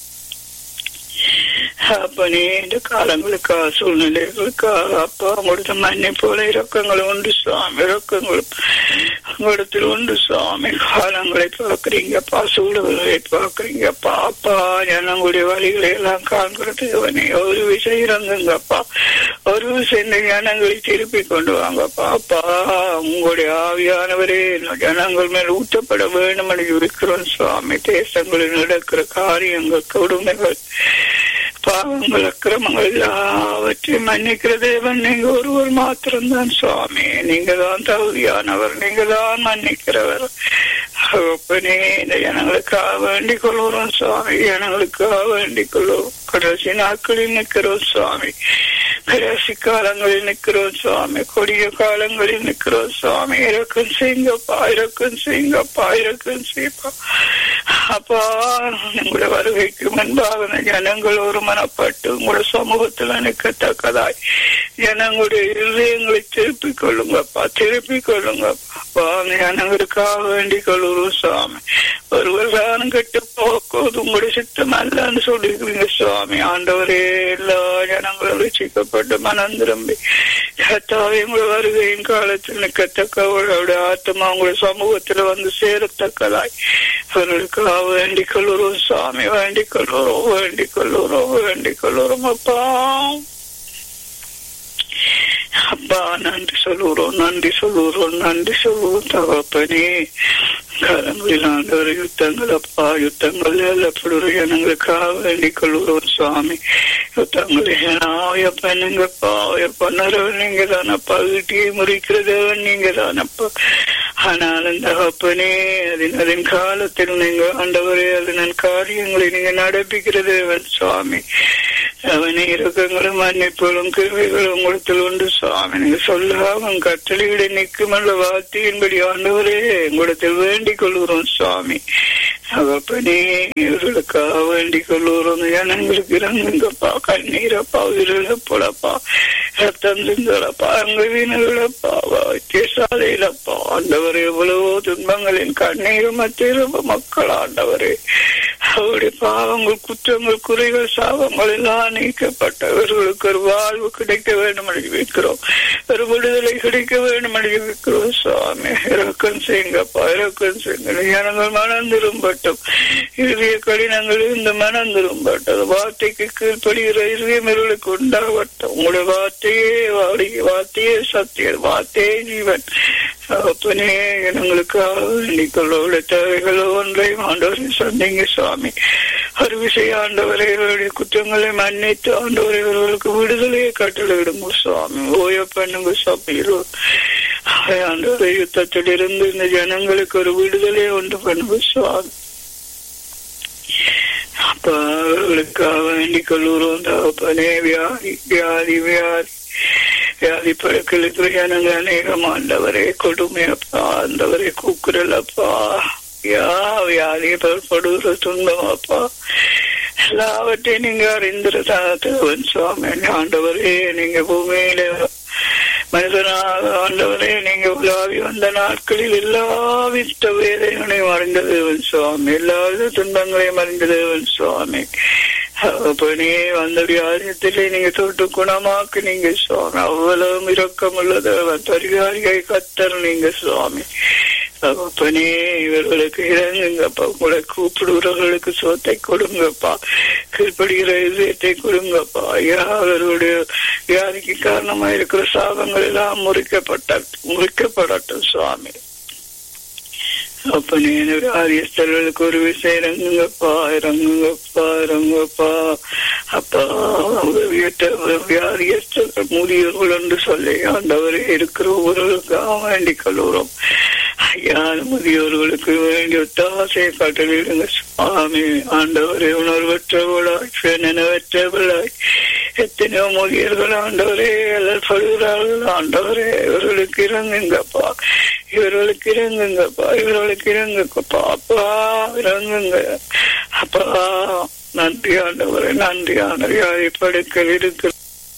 அப்பனே இந்த காலங்களுக்கா சூழ்நிலைகளுக்கா அப்பா உங்களோட மண்ணை போல இறக்கங்களும் உண்டு சுவாமி இறக்கங்களும் உங்களிடத்தில் உண்டு சுவாமி காலங்களை பார்க்கறீங்கப்பா சூழல்களை பார்க்கறீங்கப்பா அப்பா ஜனங்களுடைய வழிகளை எல்லாம் காண்கிறது அவனை ஒரு விஷயம் இறங்குங்கப்பா ஒரு விஷயம் இந்த ஜனங்களை திருப்பி கொண்டு வாங்கப்பா அப்பா உங்களுடைய ஆவியானவரே இந்த ஜனங்கள் மேல் ஊற்றப்பட வேண்டும் என்று இருக்கிறோம் சுவாமி தேசங்களில் நடக்கிற காரியங்கள் கொடுமைகள் பாவங்கள் அக்கிரமங்கள் எல்லாவற்றையும் மன்னிக்கிற தேவன் நீங்க ஒருவர் மாத்திரம்தான் சுவாமி நீங்க தான் தகுதியானவர் நீங்க தான் மன்னிக்கிறவர் அப்பனே இந்த ஜனங்களுக்காக வேண்டிக் கொள்கிறோம் சுவாமி ஜனங்களுக்காக வேண்டிக் கொள்வோம் கடைசி நாட்களில் நிற்கிறோம் சுவாமி கடைசி காலங்களில் நிற்கிறோம் சுவாமி கொடிய காலங்களில் நிற்கிறோம் சுவாமி இறக்கம் செய்யுங்கப்பா இறக்கம் செய்யுங்கப்பா இறக்கம் செய்யப்பா அப்பா உங்களோட வருகைக்கு முன்பாக இந்த ஜனங்கள் ஒரு மனப்பட்டு உங்களோட சமூகத்தில் நிற்கத்தக்கதாய் ஜனங்களுடைய இருதயங்களை திருப்பிக் கொள்ளுங்கப்பா திருப்பிக் கொள்ளுங்கப்பா அப்பா அந்த ஜனங்களுக்காக வேண்டிக் கொள்ளுறோம் சுவாமி ஒருவர் தானம் கெட்டு போக்குவது உங்களுடைய சித்தம் அல்லன்னு சொல்லிருக்கீங்க சுவாமி ஆண்டவரே எல்லா ஜனங்களும் ரசிக்கப்பட்டு மனம் திரும்பி கத்தாவே உங்களை வருகையின் காலத்தில் நிற்கத்தக்க அவருடைய ஆத்மா உங்களுடைய சமூகத்துல வந்து சேரத்தக்கதாய் அவர்களுக்காக வேண்டிக் கொள்ளுறோம் சுவாமி வேண்டிக் கொள்ளுறோம் வேண்டிக் கொள்ளுறோம் வேண்டிக் கொள்ளுறோம் அப்பா அப்பா நன்றி சொல்லுறோம் நன்றி சொல்லுறோம் நன்றி சொல்லுவோம் தகப்பனே காலங்களில் ஆண்டவர் யுத்தங்கள் அப்பா யுத்தங்கள் எல்லப்படுற ஜனங்களுக்காக வேண்டிக் கொள்ளுறோம் சுவாமி யுத்தங்கள் எப்ப நீங்கப்பா எப்ப நிறவன் நீங்க தானப்பா வீட்டியை முறிக்கிறதவன் நீங்க தானப்பா ஆனாலும் தகப்பனே அதன் அதன் காலத்தில் நீங்க ஆண்டவரே அதன் காரியங்களை நீங்க நடப்பிக்கிறது சுவாமி அவனை இறக்கங்களும் மன்னிப்புகளும் கிருவைகளும் உங்களிடத்தில் உண்டு சுவாமி நீங்க சொல்லாம கட்டளையிட நிற்கும் என்ற வார்த்தையின்படி ஆண்டவரே உங்களிடத்தில் வேண்டிக் கொள்கிறோம் சுவாமி அவப்பனே இவர்களுக்காக வேண்டிக் கொள்ளுறோம் ஜனங்களுக்கு இறங்குங்கப்பா கண்ணீரப்பா உயிரிழப்படப்பா ரத்தம் சிந்தலப்பா அங்க வீணர்களப்பா வைத்தியசாலையிலப்பா ஆண்டவர் எவ்வளவோ துன்பங்களின் கண்ணீரும் மத்திய மக்கள் ஆண்டவரே அவருடைய பாவங்கள் குற்றங்கள் குறைகள் சாபங்கள் எல்லாம் நீக்கப்பட்டவர்களுக்கு ஒரு வாழ்வு கிடைக்க வேண்டும் என்று வைக்கிறோம் ஒரு விடுதலை கிடைக்க வேண்டும் என்று வைக்கிறோம் சுவாமி இறக்கம் செய்யுங்கப்பா இறக்கம் செய்யுங்க ஜனங்கள் மனம் திரும்பட்டும் இறுதிய கடினங்கள் இந்த மனம் திரும்பட்டும் வார்த்தைக்கு கீழ்ப்படுகிற இறுதியமர்களுக்கு உண்டாகட்டும் உங்களுடைய வார்த்தையே வாடி வார்த்தையே சத்தியம் வார்த்தையே ஜீவன் அப்பனே எங்களுக்காக வேண்டிக்கொள்ளோட தேவைகளோ ஒன்றையும் ஆண்டவரை சந்திங்க சுவாமி ஒரு விஷய ஆண்டவரை இவருடைய குற்றங்களை மன்னித்து ஆண்டவரை இவர்களுக்கு விடுதலையை கட்டளையிடுங்க சுவாமி ஓய பண்ணுங்க சுவாமி ஆண்டவரை யுத்தத்தில் இருந்து இந்த ஜனங்களுக்கு ஒரு விடுதலையை உண்டு பண்ணுங்க சுவாமி அப்பா அவர்களுக்காக வேண்டிக் கொள்ளுறோம் தகப்பனே வியாதி வியாதி வியாதி வியாதி பழக்கில் இருக்கிற ஜனங்க அநேகம் ஆண்டவரே கொடுமையப்பா ஆண்டவரே கூக்குரல் அப்பா யா வியாதி படுகிற துன்பம் அப்பா எல்லாவற்றையும் நீங்க அறிந்திருதான் சுவாமி ஆண்டவரே நீங்க பூமியில மனிதனாக ஆண்டவரே நீங்க உலாவி வந்த நாட்களில் எல்லா வித்த வேதனைகளையும் அறிந்த தேவன் சுவாமி எல்லா வித துன்பங்களையும் அறிந்த தேவன் சுவாமி அப்பனே வந்த வியாதியத்திலே நீங்க தொட்டு குணமாக்கு நீங்க சுவாமி அவ்வளவு இரக்கம் உள்ள தேவன் பரிகாரிகை கத்தர் நீங்க சுவாமி அப்பனே இவர்களுக்கு இறங்குங்கப்பா உங்களை கூப்பிடுகிறவர்களுக்கு சோத்தை கொடுங்கப்பா கீழ்படுகிற இதயத்தை கொடுங்கப்பா ஐயா அவர்களுடைய வியாதிக்கு காரணமா இருக்கிற சாபங்கள் எல்லாம் முறிக்கப்பட்ட முறிக்கப்படட்டும் சுவாமி அப்பனே வியாதியஸ்தர்களுக்கு ஒரு விஷயம் இறங்குங்கப்பா இறங்குங்கப்பா இறங்குங்கப்பா அப்பா வியாதியஸ்தர்கள் முதியவர்கள் என்று சொல்லி ஆண்டவரே இருக்கிற ஒவ்வொருவருக்காக வேண்டிக் கொள்கிறோம் ஐயா முதியோர்களுக்கு வேண்டிய ஒத்தாசையை காட்டலிடுங்க சுவாமி ஆண்டவரே உணர்வற்றவளாய் நினைவற்றவளாய் எத்தனையோ முதியர்கள் ஆண்டவரே படுகிறார்கள் ஆண்டவரே இவர்களுக்கு இறங்குங்கப்பா இவர்களுக்கு இறங்குங்கப்பா இவர்களுக்கு இறங்குங்கப்பா அப்பா இறங்குங்க அப்பா நன்றி ஆண்டவரே நன்றி ஆண்டவரே படுக்கல் இருக்கிற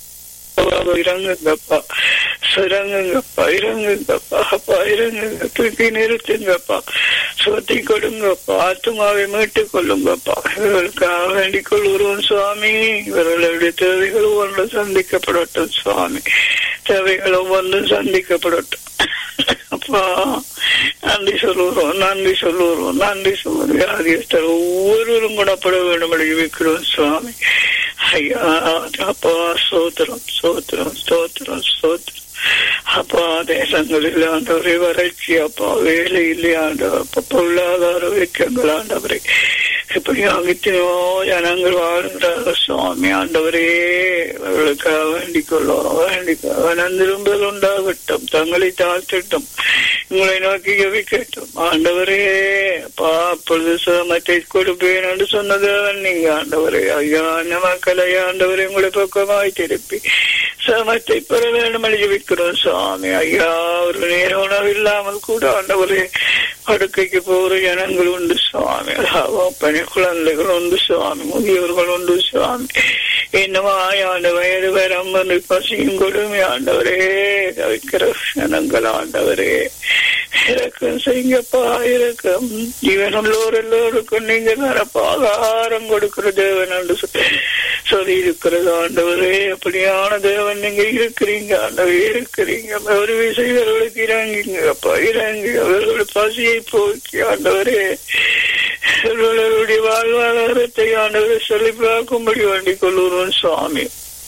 இறங்குங்கப்பா இறங்குங்கப்பா இறங்குங்கப்பா அப்பா இறங்குங்க தூக்கி நிறுத்துங்கப்பா சுத்தி கொடுங்கப்பா ஆத்மாவை மீட்டுக் கொள்ளுங்கப்பா இவர்களுக்காக வேண்டிக் கொள்கிறோம் சுவாமி இவர்களுடைய தேவைகள் ஒன்று சந்திக்கப்படட்டும் சுவாமி தேவைகள் ஒவ்வொன்றும் சந்திக்கப்படட்டும் அப்பா நன்றி சொல்லுறோம் நன்றி சொல்லுறோம் நன்றி சொல்லுறோம் வியாதியஸ்தர் ஒவ்வொருவரும் குணப்பட வேண்டும் வைக்கிறோம் சுவாமி ஐயா அப்பா சோத்திரம் சோத்திரம் சோத்திரம் சோத்திரம் அப்பா தேசங்களில் ஆண்டவரை வறட்சி அப்பா வேலை இல்லையாண்ட அப்பா பொருளாதார வைக்கங்கள் ஆண்டவரை இப்படி அங்கித்தனையோ ஜனங்கள் வாழ்கிறார்கள் சுவாமி ஆண்டவரே அவர்களுக்காக வேண்டிக் கொள்ளும் வேண்டிக் நந்திரும்பல் உண்டாகட்டும் தங்களை தாழ்த்தட்டும் உங்களை நோக்கி ஜபிக்கட்டும் ஆண்டவரே அப்பா அப்பொழுது சுகமத்தை கொடுப்பேன் என்று சொன்னதவன் நீங்க ஆண்டவரே ஐயா மக்களை ஆண்டவரை உங்களை பக்கமாய் திருப்பி சமத்தை பெற வேண்டும் ஜபிக்கிறோம் சுவாமி ஐயா ஒரு நேர உணவு இல்லாமல் கூட ஆண்டவரே படுக்கைக்கு போற ஜனங்கள் உண்டு சுவாமி பணி குழந்தைகள் உண்டு சுவாமி முதியோர்கள் உண்டு சுவாமி என்னமா ஆண்டு வயது வரம் பசியும் கொடுமை ஆண்டவரே தவிக்கிற ஜனங்கள் ஆண்டவரே இறக்கம் செய்யுங்கப்பா இறக்கம் ஜீவனுள்ளோர் எல்லோருக்கும் நீங்க தரப்பா ஆகாரம் கொடுக்கிற தேவன் என்று சொல்லி இருக்கிறது ஆண்டவரே அப்படியான தேவன் நீங்க இருக்கிறீங்க ஆண்டவர் இருக்கிறீங்க ஒரு விசைகளுக்கு இறங்குங்கப்பா இறங்கி அவர்கள் பசியை போக்கி ஆண்டவரே அவர்களுடைய வாழ்வாதாரத்தை ஆண்டவரை செழிப்பாக்கும்படி வேண்டிக் கொள்ளுறோம் சுவாமி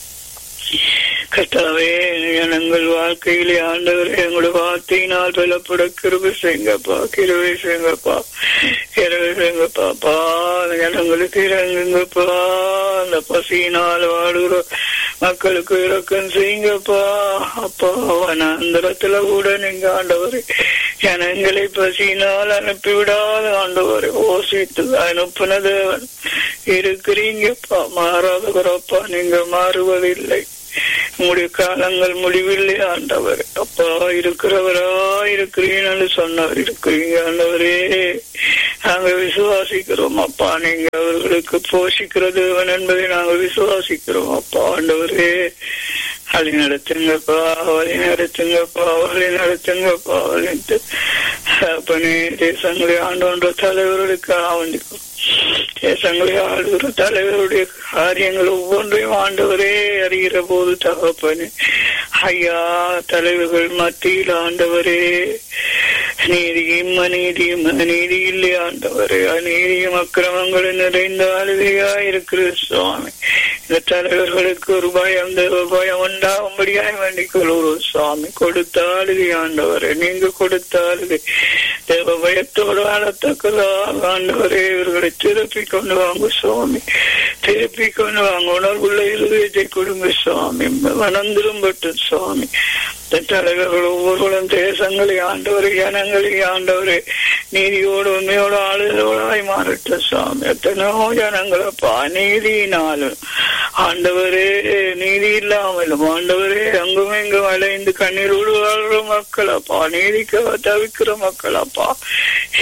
கர்த்தாவே ஜனங்கள் வாழ்க்கையிலே ஆண்டவர் எங்களுடைய வார்த்தையினால் பலப்பட கிருபை செய்யுங்கப்பா கிருபை செய்யுங்கப்பா கிருபை செய்யுங்கப்பா ஜனங்களுக்கு இறங்குங்கப்பா அந்த பசியினால் வாடுகிற மக்களுக்கு இறக்கம் செய்யுங்கப்பா அப்பா வனாந்தரத்துல கூட நீங்க ஆண்டவர் ஜனங்களை பசியினால் அனுப்பிவிடாத ஆண்டவர் ஓசித்து அனுப்பின தேவன் இருக்கிறீங்கப்பா மாறாதவரப்பா நீங்க மாறுவதில்லை உங்களுடைய காலங்கள் முடிவில்லை ஆண்டவர் அப்பா இருக்கிறவரா இருக்கிறீங்கன்னு சொன்னவர் இருக்கிறீங்க ஆண்டவரே நாங்க விசுவாசிக்கிறோம் அப்பா நீங்க அவர்களுக்கு போஷிக்கிற தேவன் என்பதை நாங்க விசுவாசிக்கிறோம் அப்பா ஆண்டவரே வழி நடத்துங்கப்பா வழி நடத்துங்கப்பா வழி நடத்துங்கப்பா வழி அப்பனே தேசங்களை ஆண்டோன்ற தலைவர்களுக்கு ஆவண்டிக்கும் தேசங்களை ஆளுகிற தலைவருடைய காரியங்கள் ஒவ்வொன்றையும் ஆண்டவரே அறிகிற போது தகப்பனு ஐயா தலைவர்கள் மத்தியில் ஆண்டவரே நீதியும் அநீதியும் அநீதி இல்லை ஆண்டவரே அநீதியும் அக்கிரமங்களும் நிறைந்த ஆளுகையா இருக்கிற சுவாமி இந்த தலைவர்களுக்கு ஒரு பயம் தேவ பயம் உண்டாகும்படியாய் வேண்டிக் கொள்கிறோம் சுவாமி கொடுத்த ஆளுகை ஆண்டவரே நீங்க கொடுத்த ஆளுகை தேவ பயத்தோடு ஆளத்தக்கதாக ஆண்டவரே இவர்களை திருப்பி கொண்டு வாங்க சுவாமி திருப்பி கொண்டு வாங்க உணர்வுள்ள இருதயத்தை கொடுங்க சுவாமி வனந்திரும்பட்டும் சுவாமி இந்த தலைவர்கள் ஒவ்வொருவரும் தேசங்களை ஆண்டவரை ஜனங்களை ஆண்டவரே நீதியோடு உண்மையோடு ஆளுதலாய் மாறட்டும் சுவாமி எத்தனையோ ஜனங்களப்பா நீதியினாலும் ஆண்டவரே நீதி இல்லாமலும் ஆண்டவரே அங்கும் இங்கும் அலைந்து கண்ணீரோடு வாழ்ற மக்களப்பா நீதிக்க தவிக்கிற மக்களப்பா